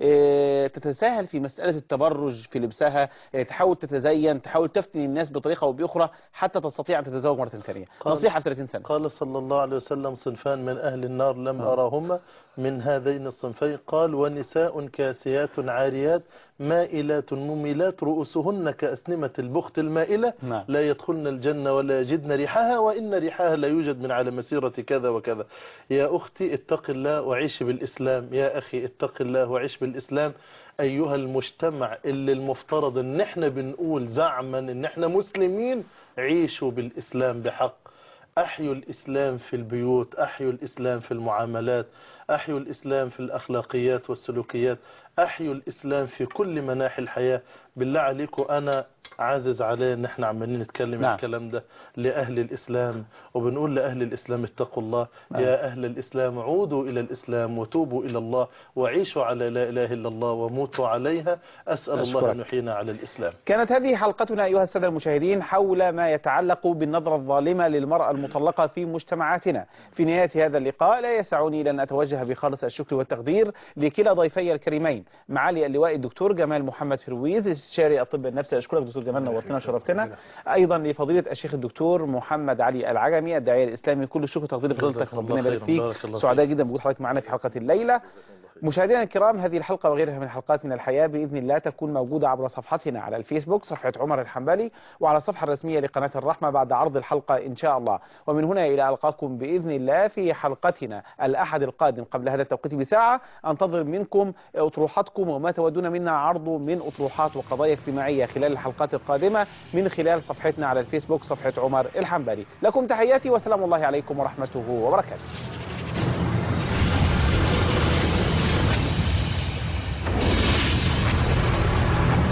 آه، تتساهل في مسألة التبرج في لبسها آه، تحاول تتزين تحاول تفتن الناس بطريقة أو بأخرى حتى تستطيع أن تتزوج مرة ثانية قال- نصيحة في 30 سنة قال صلى الله عليه وسلم صنفان من أهل النار لم أراهما من هذين الصنفين قال ونساء كاسيات عاريات مائلات مميلات رؤوسهن كأسنمة البخت المائلة نعم. لا يدخلن الجنة ولا يجدن ريحها وإن ريحها لا يوجد من على مسيرة كذا وكذا يا أختي اتق الله وعيش بالإسلام يا أخي اتق الله وعيش بالإسلام أيها المجتمع اللي المفترض ان احنا بنقول زعما ان احنا مسلمين عيشوا بالإسلام بحق أحيوا الإسلام في البيوت أحيوا الإسلام في المعاملات أحيوا الإسلام في الأخلاقيات والسلوكيات أحيوا الإسلام في كل مناحي الحياة بالله عليكم أنا عازز عليه ان احنا عمالين نتكلم نعم. نعم. الكلام ده لأهل الإسلام وبنقول لأهل الإسلام اتقوا الله نعم. يا أهل الإسلام عودوا إلى الإسلام وتوبوا إلى الله وعيشوا على لا إله إلا الله وموتوا عليها أسأل أشكرك. الله أن يحيينا على الإسلام كانت هذه حلقتنا أيها السادة المشاهدين حول ما يتعلق بالنظرة الظالمة للمرأة المطلقة في مجتمعاتنا في نهاية هذا اللقاء لا يسعني لأن أتوجه نوجه بخالص الشكر والتقدير لكلا ضيفي الكريمين معالي اللواء الدكتور جمال محمد فرويز استشاري الطب النفسي اشكرك دكتور جمال نورتنا وشرفتنا ايضا لفضيله الشيخ الدكتور محمد علي العجمي الداعيه الاسلامي كل الشكر وتقدير لفضيلتك جزاك الله ربنا يبارك خيرا. فيك بارك الله سعداء جدا بوجود حضرتك معنا في حلقه الليله مشاهدينا الكرام هذه الحلقة وغيرها من الحلقات من الحياة بإذن الله تكون موجودة عبر صفحتنا على الفيسبوك صفحة عمر الحنبلي وعلى الصفحة الرسمية لقناة الرحمة بعد عرض الحلقة إن شاء الله ومن هنا إلى ألقاكم بإذن الله في حلقتنا الأحد القادم قبل هذا التوقيت بساعة أنتظر منكم أطروحاتكم وما تودون منا عرض من أطروحات وقضايا اجتماعية خلال الحلقات القادمة من خلال صفحتنا على الفيسبوك صفحة عمر الحنبلي لكم تحياتي وسلام الله عليكم ورحمته وبركاته